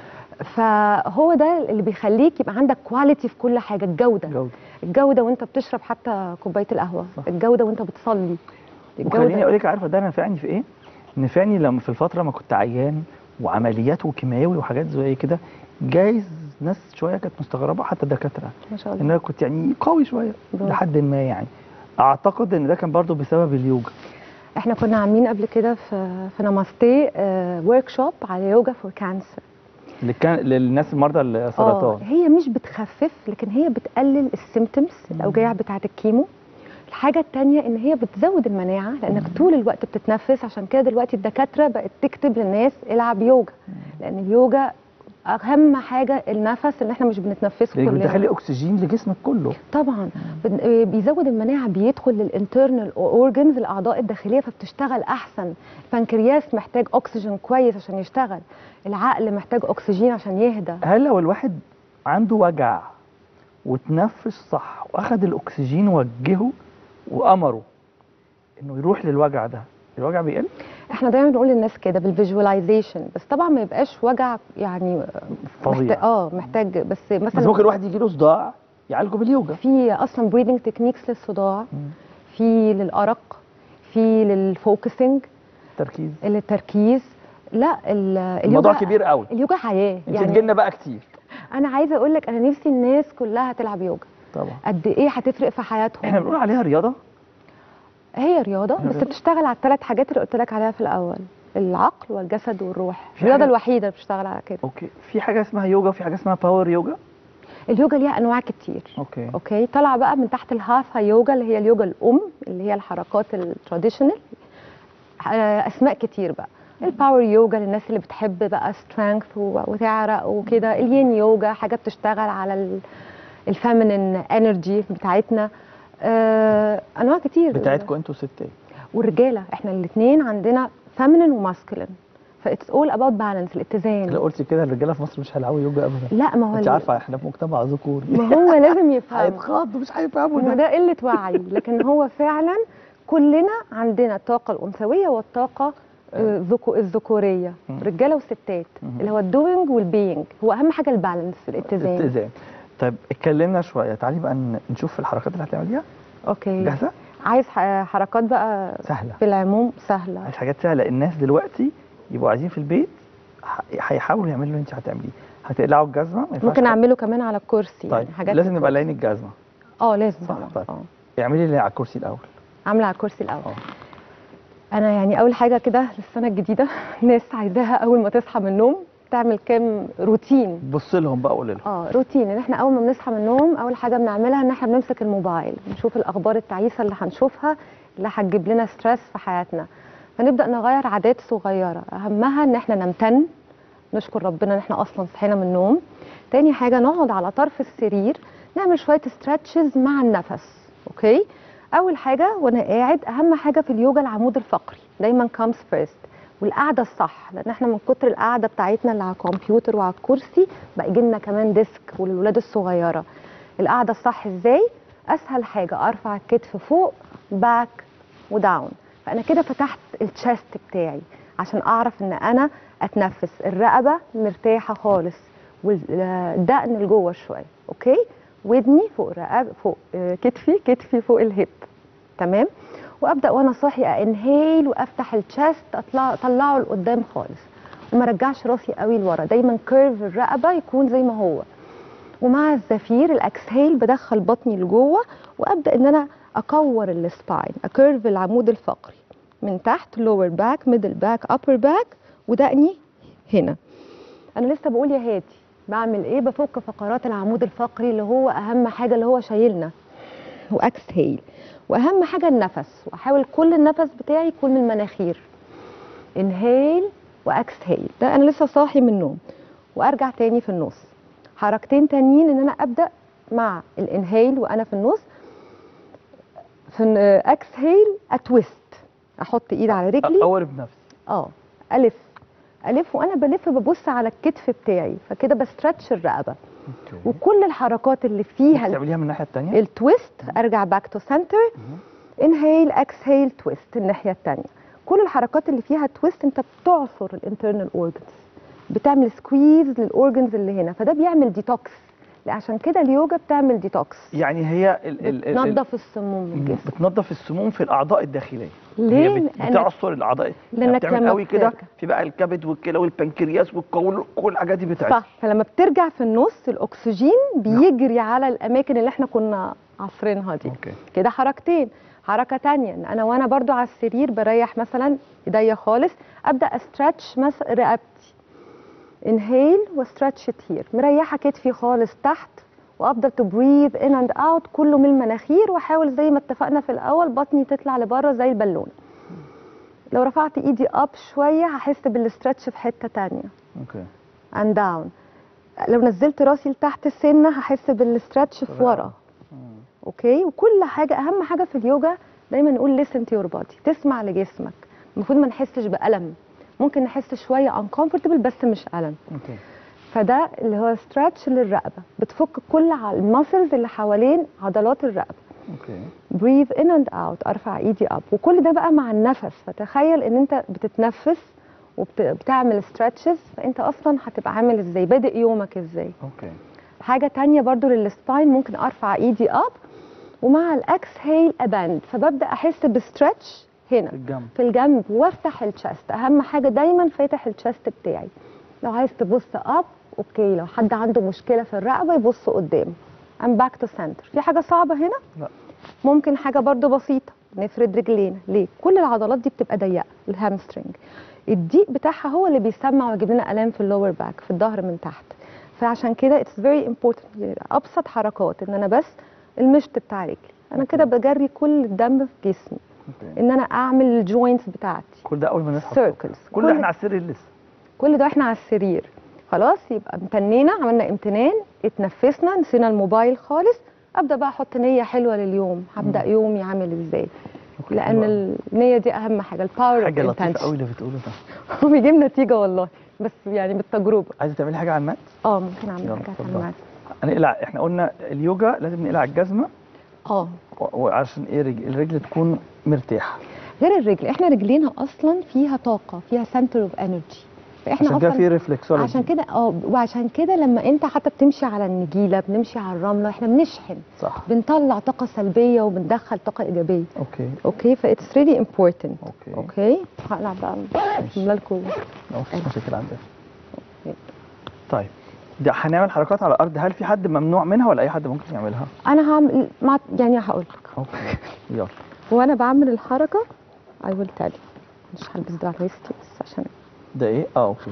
S8: فهو ده اللي بيخليك يبقى عندك كواليتي في كل حاجه الجوده
S5: جودة.
S8: الجوده وانت بتشرب حتى كوبايه القهوه
S5: صح.
S8: الجوده وانت بتصلي
S5: وخليني اقول لك عارفه ده نفعني في ايه؟ نفعني لما في الفتره ما كنت عيان وعمليات وكيماوي وحاجات زي كده جايز ناس شويه كانت مستغربه حتى الدكاتره
S8: ما شاء
S5: ان
S8: الله
S5: انا كنت يعني قوي شويه
S8: برافو.
S5: لحد ما يعني اعتقد ان ده كان برضو بسبب اليوجا
S8: احنا كنا عاملين قبل كده في في نماستي ورك شوب على يوجا فور كانسر
S5: اللي كان للناس المرضى السرطان
S8: هي مش بتخفف لكن هي بتقلل السيمتومز الاوجاع بتاعه الكيمو الحاجة التانية ان هي بتزود المناعة لانك طول الوقت بتتنفس عشان كده دلوقتي الدكاترة بقت تكتب للناس العب يوجا لان اليوجا اهم حاجة النفس اللي احنا مش بنتنفسه
S5: اللي
S8: كلنا
S5: بتخلي اكسجين لجسمك كله
S8: طبعا بن- آه، بيزود المناعه بيدخل للانترنال اورجنز الاعضاء الداخليه فبتشتغل احسن البنكرياس محتاج اكسجين كويس عشان يشتغل العقل محتاج اكسجين عشان يهدى
S5: هل لو الواحد عنده وجع وتنفس صح واخد الاكسجين ووجهه وامره انه يروح للوجع ده الوجع بيقل
S8: احنا دايما بنقول للناس كده بالفيجواليزيشن بس طبعا ما يبقاش وجع يعني
S5: فظيع
S8: محتاج اه محتاج بس مثلا
S5: بس ممكن الواحد يجي له صداع يعالجه باليوجا
S8: في اصلا بريدنج تكنيكس للصداع في للارق في للفوكسنج
S5: تركيز
S8: التركيز لا ال-
S5: الموضوع
S8: اليوجا
S5: كبير قوي
S8: اليوجا حياه
S5: انت تجيلنا بقى كتير
S8: انا عايزه اقول لك انا نفسي الناس كلها تلعب يوجا
S5: طبعا
S8: قد ايه هتفرق في حياتهم
S5: احنا بنقول عليها رياضه
S8: هي رياضه
S5: هي
S8: بس
S5: رياضة.
S8: بتشتغل على الثلاث حاجات اللي قلت لك عليها في الاول العقل والجسد والروح
S5: في
S8: الرياضه
S5: حاجة-
S8: الوحيده اللي بتشتغل على كده
S5: اوكي في حاجه اسمها يوجا وفي حاجه اسمها باور يوجا
S8: اليوجا ليها انواع كتير
S5: اوكي
S8: اوكي طالعه بقى من تحت الهاثا يوجا اللي هي اليوجا الام اللي هي الحركات التراديشنال آه، اسماء كتير بقى الباور يوجا للناس اللي بتحب بقى سترينث وتعرق وكده الين يوجا حاجه بتشتغل على الفيمينين انرجي بتاعتنا آه، انواع كتير
S5: بتاعتكم انتوا ستات
S8: والرجاله احنا الاثنين عندنا فيمينين وماسكلين فاتس اول اباوت بالانس الاتزان
S5: لو قلت كده الرجاله في مصر مش هيلعبوا يوجا ابدا
S8: لا ما هو
S5: انت
S8: ال-
S5: عارفه احنا في مجتمع ذكوري
S8: ما هو لازم يفهم
S5: هيتخضوا مش هيفهموا
S8: ما
S5: ده
S8: ده قله وعي لكن هو فعلا كلنا عندنا الطاقه الانثويه والطاقه آه، ذكو- الذكوريه
S5: مم.
S8: رجاله وستات
S5: مم.
S8: اللي هو الدوينج والبينج هو اهم حاجه البالانس الاتزان
S5: اتزان طيب اتكلمنا شويه تعالي بقى ن- نشوف الحركات اللي هتعمليها
S8: اوكي
S5: جاهزه
S8: عايز ح- حركات بقى
S5: سهله
S8: في العموم سهله
S5: عايز حاجات سهله الناس دلوقتي يبقوا عايزين في البيت ح- هيحاولوا يعملوا اللي انت هتعمليه هتقلعوا الجزمه ما ينفعش
S8: ممكن
S5: حد-
S8: اعمله كمان على الكرسي
S5: طيب
S8: يعني حاجات
S5: لازم
S8: في
S5: نبقى
S8: الكرسي.
S5: لاقيين الجزمه
S8: اه لازم
S5: صح،
S8: طبعا
S5: طيب.
S8: اه
S5: اعملي اللي على الكرسي الاول
S8: عامله على الكرسي الاول
S5: اه
S8: انا يعني اول حاجه كده للسنه الجديده ناس عايزاها اول ما تصحى من النوم تعمل كام روتين
S5: بص لهم بقى قول لهم
S8: اه روتين ان احنا اول ما بنصحى من النوم اول حاجه بنعملها ان احنا بنمسك الموبايل نشوف الاخبار التعيسه اللي هنشوفها اللي هتجيب لنا ستريس في حياتنا فنبدا نغير عادات صغيره اهمها ان احنا نمتن نشكر ربنا ان احنا اصلا صحينا من النوم تاني حاجه نقعد على طرف السرير نعمل شويه ستريتشز مع النفس اوكي اول حاجه وانا قاعد اهم حاجه في اليوجا العمود الفقري دايما comes first والقعده الصح لان احنا من كتر القعده بتاعتنا اللي على الكمبيوتر وعلى الكرسي بقى يجي لنا كمان ديسك والولاد الصغيره القعده الصح ازاي اسهل حاجه ارفع الكتف فوق باك وداون فانا كده فتحت التشست بتاعي عشان اعرف ان انا اتنفس الرقبه مرتاحه خالص والدقن لجوه شويه اوكي ودني فوق رقبه فوق آه، كتفي كتفي فوق الهيب تمام وابدا وانا صاحيه انهيل وافتح التشست اطلع اطلعه لقدام خالص وما رجعش راسي قوي لورا دايما كيرف الرقبه يكون زي ما هو ومع الزفير الاكسهيل بدخل بطني لجوه وابدا ان انا اكور السباين اكيرف العمود الفقري من تحت لور باك ميدل باك ابر باك ودقني هنا انا لسه بقول يا هاتي بعمل ايه بفك فقرات العمود الفقري اللي هو اهم حاجه اللي هو شايلنا واكسهيل واهم حاجه النفس واحاول كل النفس بتاعي يكون من المناخير انهيل واكسهيل ده انا لسه صاحي من النوم وارجع تاني في النص حركتين تانيين ان انا ابدا مع الانهيل وانا في النص في اكسهيل اتويست احط ايد على رجلي
S5: اول بنفسي
S8: اه الف الف وانا بلف ببص على الكتف بتاعي فكده بسترتش الرقبه
S5: اوكي
S8: وكل الحركات اللي فيها
S5: تعمليها من الناحيه الثانيه
S8: التويست ارجع باك تو سنتر انهيل اكسهيل تويست الناحيه الثانيه كل الحركات اللي فيها تويست انت بتعصر الانترنال اورجنز بتعمل سكويز للاورجنز اللي هنا فده بيعمل ديتوكس عشان كده اليوجا بتعمل ديتوكس
S5: يعني هي ال ال ال
S8: بتنظف السموم من الجسم
S5: بتنظف السموم في الاعضاء الداخليه
S8: ليه؟
S5: هي بت-
S8: لأنك-
S5: بتعصر الاعضاء
S8: لأنك
S5: بتعمل
S8: لما
S5: قوي كده
S8: بترجع.
S5: في بقى الكبد والكلى والبنكرياس والقولون كل الحاجات دي بتعصر
S8: صح فلما بترجع في النص الاكسجين بيجري على الاماكن اللي احنا كنا عصرينها دي
S5: اوكي
S8: كده حركتين حركه تانية ان انا وانا برضو على السرير بريح مثلا ايديا خالص ابدا استرتش مثلا رقبتي انهيل واسترتش هير مريحه كتفي خالص تحت وافضل تو بريذ ان اند اوت كله من المناخير واحاول زي ما اتفقنا في الاول بطني تطلع لبره زي البالونه لو رفعت ايدي اب شويه هحس بالاسترتش في حته تانية
S5: اوكي
S8: اند داون لو نزلت راسي لتحت السنه هحس بالاسترتش في ورا اوكي وكل حاجه اهم حاجه في اليوجا دايما نقول listen to your body تسمع لجسمك المفروض ما نحسش بالم ممكن نحس شويه uncomfortable بس مش الم
S5: اوكي
S8: فده اللي هو stretch للرقبه بتفك كل المسلز اللي حوالين عضلات الرقبه
S5: اوكي
S8: breathe in and out ارفع ايدي اب وكل ده بقى مع النفس فتخيل ان انت بتتنفس وبتعمل stretches فانت اصلا هتبقى عامل ازاي بادئ يومك ازاي
S5: اوكي
S8: حاجه تانية برضو للسباين ممكن ارفع ايدي اب ومع الاكسهيل اباند فببدا احس بستريتش هنا
S5: في الجنب
S8: في الجنب وافتح الشست اهم حاجه دايما فاتح الشست بتاعي لو عايز تبص اب اوكي لو حد عنده مشكله في الرقبه يبص قدام ام باك تو سنتر في حاجه صعبه هنا
S5: لا.
S8: ممكن حاجه برضو بسيطه نفرد رجلينا ليه كل العضلات دي بتبقى ضيقه الهامسترنج الضيق بتاعها هو اللي بيسمع ويجيب لنا الام في اللور باك في الظهر من تحت فعشان كده اتس فيري امبورتنت ابسط حركات ان انا بس المشط بتاع رجلي انا كده بجري كل الدم في جسمي
S5: اوكي
S8: ان انا اعمل الجوينتس بتاعتي
S5: كل ده اول ما نصحى
S8: سيركلز
S5: كل ده احنا على السرير لسه
S8: كل ده احنا على السرير خلاص يبقى امتنينا عملنا امتنان اتنفسنا نسينا الموبايل خالص ابدا بقى احط نيه حلوه لليوم هبدا يومي عامل ازاي
S5: أوكي،
S8: لان
S5: حلو أوي.
S8: النيه دي اهم حاجه الباور
S5: حاجه
S8: اوف
S5: لطيفه قوي
S8: انتنشن
S5: اللي بتقوله ده
S8: بيجيب نتيجه والله بس يعني بالتجربه
S5: عايزه تعملي حاجه على المات
S8: اه ممكن اعمل
S5: يلا،
S8: حاجات
S5: اتفضل.
S8: على المعدة.
S5: هنقلع احنا قلنا اليوجا لازم نقلع الجزمه
S8: اه
S5: و- وعشان ايه رجل الرجل تكون مرتاحه
S8: غير الرجل احنا رجلينا اصلا فيها طاقه فيها سنتر اوف انرجي فاحنا
S5: عشان كده
S8: اصلا
S5: في ريفلكسولوجي
S8: عشان كده اه وعشان كده لما انت حتى بتمشي على النجيله بنمشي على الرمله احنا بنشحن
S5: صح
S8: بنطلع طاقه سلبيه وبندخل طاقه ايجابيه
S5: اوكي
S8: اوكي فاتس ريلي امبورتنت
S5: اوكي
S8: اوكي هقلع بقى املى لكم
S5: ما فيش مشاكل عندنا
S8: أوكي.
S5: طيب ده هنعمل حركات على الارض هل في حد ممنوع منها ولا اي حد ممكن يعملها
S8: انا هعمل مع يعني هقول لك
S5: اوكي يلا
S8: وانا بعمل الحركه I will tell you مش هلبس ده على وسطي بس عشان
S5: ده ايه اه اوكي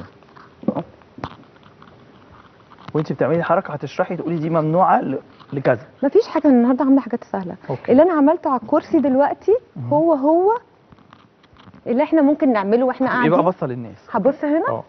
S5: وانت بتعملي حركه هتشرحي تقولي دي ممنوعه ل- لكذا
S8: مفيش حاجه أنا النهارده عامله حاجات سهله
S5: اوكي
S8: اللي انا عملته على الكرسي دلوقتي هو هو اللي احنا ممكن نعمله واحنا
S5: ايه بقى
S8: قاعدين
S5: بصه للناس
S8: هبص هنا
S5: اه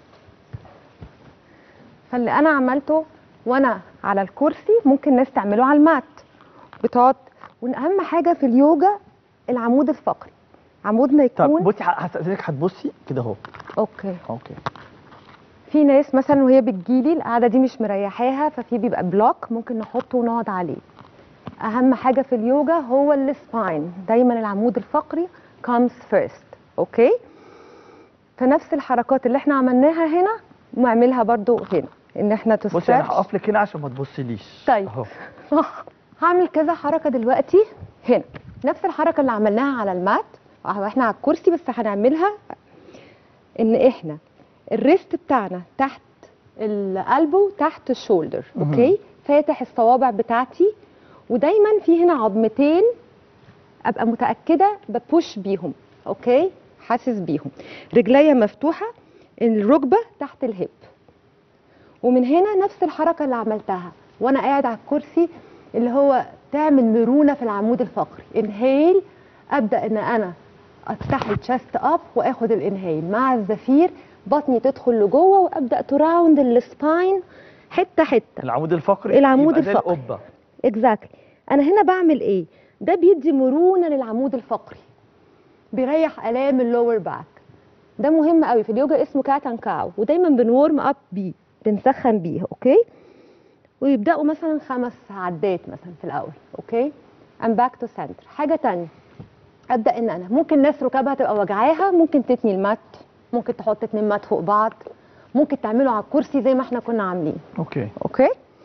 S8: فاللي انا عملته وانا على الكرسي ممكن ناس تعمله على المات بتقعد واهم حاجه في اليوجا العمود الفقري عمودنا
S5: طب
S8: يكون
S5: بصي ه- هستاذنك هتبصي كده اهو
S8: اوكي
S5: اوكي
S8: في ناس مثلا وهي بتجيلي القعده دي مش مريحاها ففي بيبقى بلوك ممكن نحطه ونقعد عليه اهم حاجه في اليوجا هو السباين دايما العمود الفقري comes first اوكي فنفس الحركات اللي احنا عملناها هنا نعملها برضو هنا ان احنا
S5: بصي انا
S8: تسترتش
S5: هقف لك هنا عشان ما تبصيليش
S8: طيب.
S5: اهو
S8: هعمل كذا حركه دلوقتي هنا نفس الحركه اللي عملناها على المات واحنا على الكرسي بس هنعملها ان احنا الريست بتاعنا تحت القلبه تحت الشولدر
S5: مهم.
S8: اوكي فاتح الصوابع بتاعتي ودايما في هنا عظمتين ابقى متاكده ببوش بيهم اوكي حاسس بيهم رجليا مفتوحه الركبه تحت الهيب ومن هنا نفس الحركه اللي عملتها وانا قاعد على الكرسي اللي هو تعمل مرونه في العمود الفقري انهيل ابدا ان انا افتح الشست اب واخد الانهيل مع الزفير بطني تدخل لجوه وابدا تراوند السباين حته حته
S5: العمود الفقري
S8: العمود
S5: يبقى زي
S8: الفقري.
S5: القبه
S8: اكزاكتلي انا هنا بعمل ايه ده بيدي مرونه للعمود الفقري بيريح الام اللور باك ده مهم قوي في اليوجا اسمه كاتان كاو ودايما بنورم اب بيه بنسخن بيه اوكي ويبداوا مثلا خمس عدات مثلا في الاول اوكي ام باك تو سنتر حاجه تانية ابدا ان انا ممكن ناس ركبها تبقى وجعاها ممكن تتني المات ممكن تحط اتنين مات فوق بعض ممكن تعمله على الكرسي زي ما احنا كنا عاملين
S5: اوكي
S8: اوكي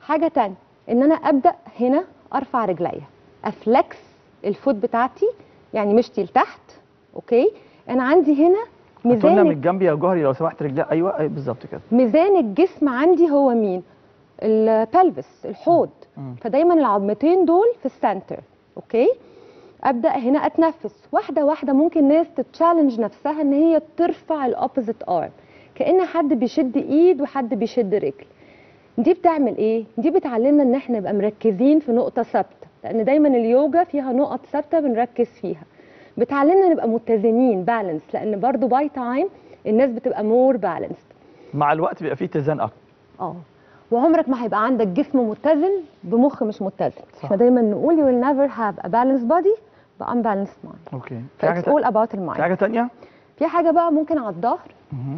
S8: حاجه تانية ان انا ابدا هنا ارفع رجليا افلكس الفوت بتاعتي يعني مشتي لتحت اوكي انا عندي هنا
S5: هاتولنا
S8: ميزان
S5: من جنبي يا جوهري لو سمحت رجلي ايوه أي بالظبط كده
S8: ميزان الجسم عندي هو مين البلفس الحوض
S5: مم.
S8: فدايما العظمتين دول في السنتر اوكي ابدا هنا اتنفس واحده واحده ممكن ناس تتشالنج نفسها ان هي ترفع الاوبوزيت ارم كان حد بيشد ايد وحد بيشد رجل دي بتعمل ايه دي بتعلمنا ان احنا نبقى مركزين في نقطه ثابته لان دايما اليوجا فيها نقط ثابته بنركز فيها بتعلمنا نبقى متزنين بالانس لان برضو باي تايم الناس بتبقى مور بالانسد
S5: مع الوقت بيبقى فيه اتزان اكتر
S8: اه وعمرك ما هيبقى عندك جسم متزن بمخ مش متزن
S5: صح.
S8: احنا دايما نقول you will never have a balanced body but unbalanced mind
S5: اوكي في حاجه
S8: it's
S5: تا-
S8: all about
S5: في
S8: المايند
S5: حاجه تانية
S8: في حاجه بقى ممكن على الظهر
S5: مهم.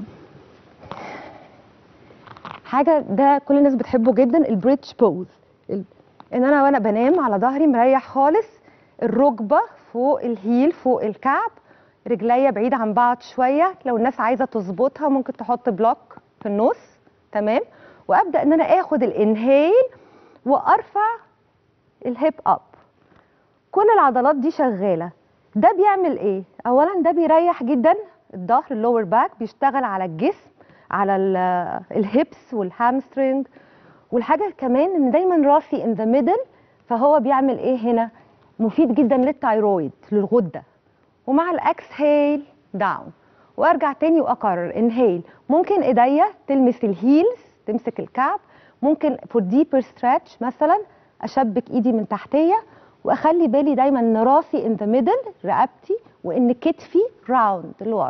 S8: حاجه ده كل الناس بتحبه جدا البريدج بوز ان انا وانا بنام على ظهري مريح خالص الركبه فوق الهيل فوق الكعب رجليا بعيد عن بعض شويه لو الناس عايزه تظبطها ممكن تحط بلوك في النص تمام وابدا ان انا اخد الانهيل وارفع الهيب اب كل العضلات دي شغاله ده بيعمل ايه اولا ده بيريح جدا الظهر اللور باك بيشتغل على الجسم على ال- الهيبس والهامسترنج والحاجه كمان ان دايما راسي ان ذا ميدل فهو بيعمل ايه هنا مفيد جدا للثايرويد للغده ومع الاكسهيل داون وارجع تاني واكرر انهيل ممكن ايديا تلمس الهيلز تمسك الكعب ممكن فور ديبر ستريتش مثلا اشبك ايدي من تحتيه واخلي بالي دايما ان راسي ان ذا ميدل رقبتي وان كتفي راوند لورا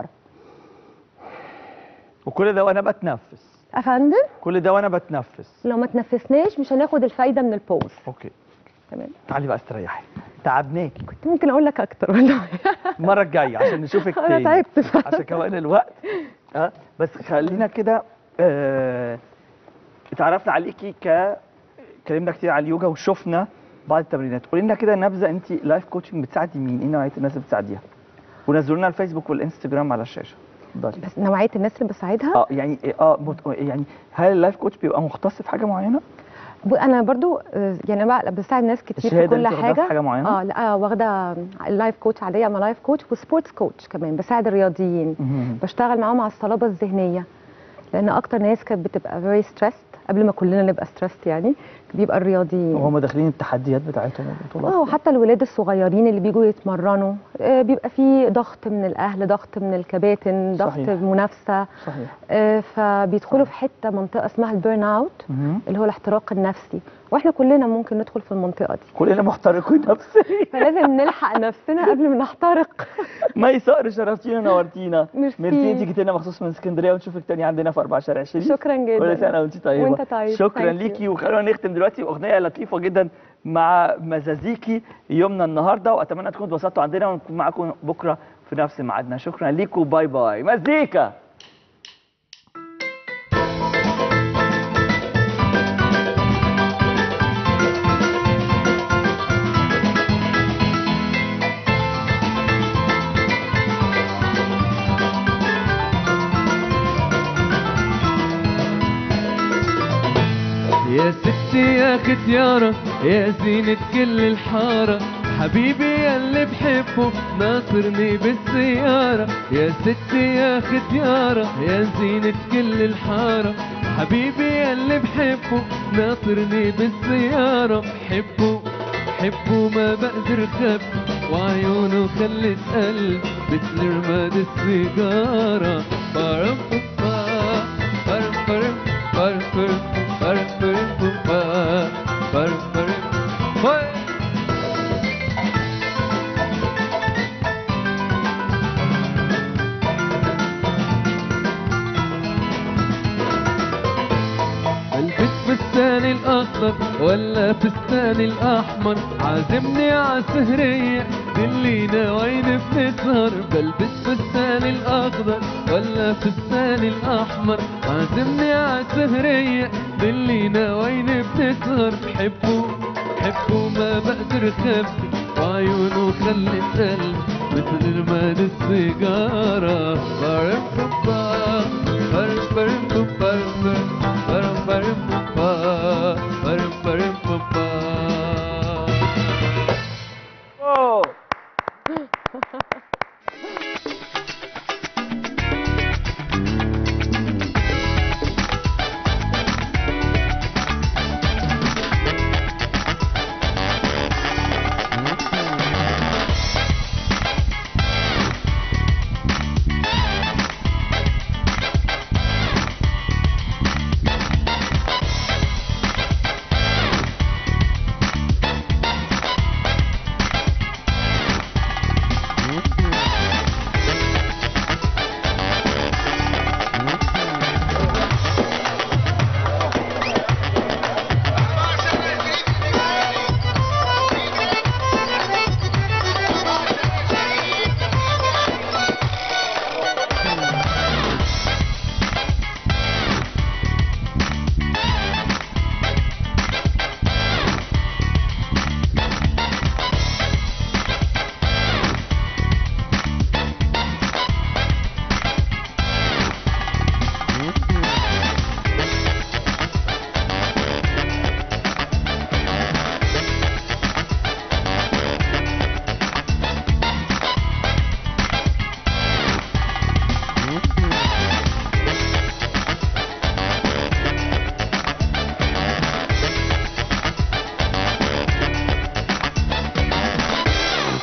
S5: وكل ده وانا بتنفس
S8: افندم
S5: كل ده وانا بتنفس
S8: لو ما تنفسناش مش هناخد الفايده من البوز
S5: اوكي
S8: تمام
S5: تعالي بقى استريحي تعبناكي
S8: كنت ممكن اقول لك اكتر والله
S5: المره الجايه عشان نشوفك
S8: انا
S5: تاني
S8: تعبت
S5: عشان كمان الوقت اه بس خلينا كده آه... اتعرفنا عليكي ك اتكلمنا كتير على اليوجا وشفنا بعض التمرينات قولي لنا كده نبذه انت لايف كوتشنج بتساعدي مين ايه نوعيه الناس اللي بتساعديها ونزلوا لنا الفيسبوك والانستجرام على الشاشه اتفضلي
S8: بس نوعيه الناس اللي بساعدها
S5: اه يعني اه مت... يعني هل اللايف كوتش بيبقى مختص في حاجه معينه
S8: ب- انا برضو آه، يعني أنا بقى بساعد ناس كتير في
S5: الشهادة
S8: كل
S5: اللي واخداها في
S8: حاجه
S5: حاجة معينة؟
S8: اه لا آه، واخده اللايف كوتش عاديه اما لايف كوتش وسبورتس كوتش كمان بساعد الرياضيين
S5: مهم.
S8: بشتغل معاهم على الصلابه الذهنيه لان اكتر ناس كانت بتبقى فيري ستريسد قبل ما كلنا نبقى ستريسد يعني بيبقى الرياضيين
S5: وهم داخلين التحديات بتاعتهم والبطولات
S8: اه وحتى الولاد الصغيرين اللي بيجوا يتمرنوا آه، بيبقى في ضغط من الاهل ضغط من الكباتن ضغط
S5: صحيح.
S8: منافسه
S5: صحيح
S8: آه، فبيدخلوا في حته منطقه اسمها البيرن اوت
S5: مهم.
S8: اللي هو الاحتراق النفسي واحنا كلنا ممكن ندخل في المنطقه دي
S5: كلنا محترقين نفسيا
S8: فلازم نلحق نفسنا قبل ما نحترق
S5: مي صقر شرفتينا نورتينا
S8: ميرسي.
S5: ميرسي انت جيتي لنا مخصوص من اسكندريه ونشوفك تاني عندنا في 4 شارع شريف
S8: شكرا جدا
S5: كل سنه وانت طيبه
S8: وانت طيب.
S5: شكرا
S8: Thank you.
S5: ليكي وخلونا نختم دلوقتي باغنيه لطيفه جدا مع مزازيكي يومنا النهارده واتمنى تكونوا اتبسطتوا عندنا ونكون معاكم بكره في نفس ميعادنا شكرا ليكم باي باي مزيكا
S4: يا ستي يا ختيارة يا زينة كل الحارة حبيبي يا اللي بحبه ناصرني بالسيارة يا ستي يا ختيارة يا زينة كل الحارة حبيبي يا اللي بحبه ناصرني بالسيارة بحبه بحبه ما بقدر خبي وعيونه خلت قلب مثل رماد السيجارة بارم بوبا بارم بارم بارم بارم بارم بارم بوبا بارم بارم هوي البس فستان الاخضر ولا فستان الاحمر عازمني على سهرية دلينا وين بنسهر بلبس فستان الاخضر ولا فستان الاحمر عازمني على سهرية دلينا وين بنسهر بحبه بحبه ما بقدر خبي وعيونه خلت قلبي مثل رماد السيجارة بارم بوبا بارم بارم بوبا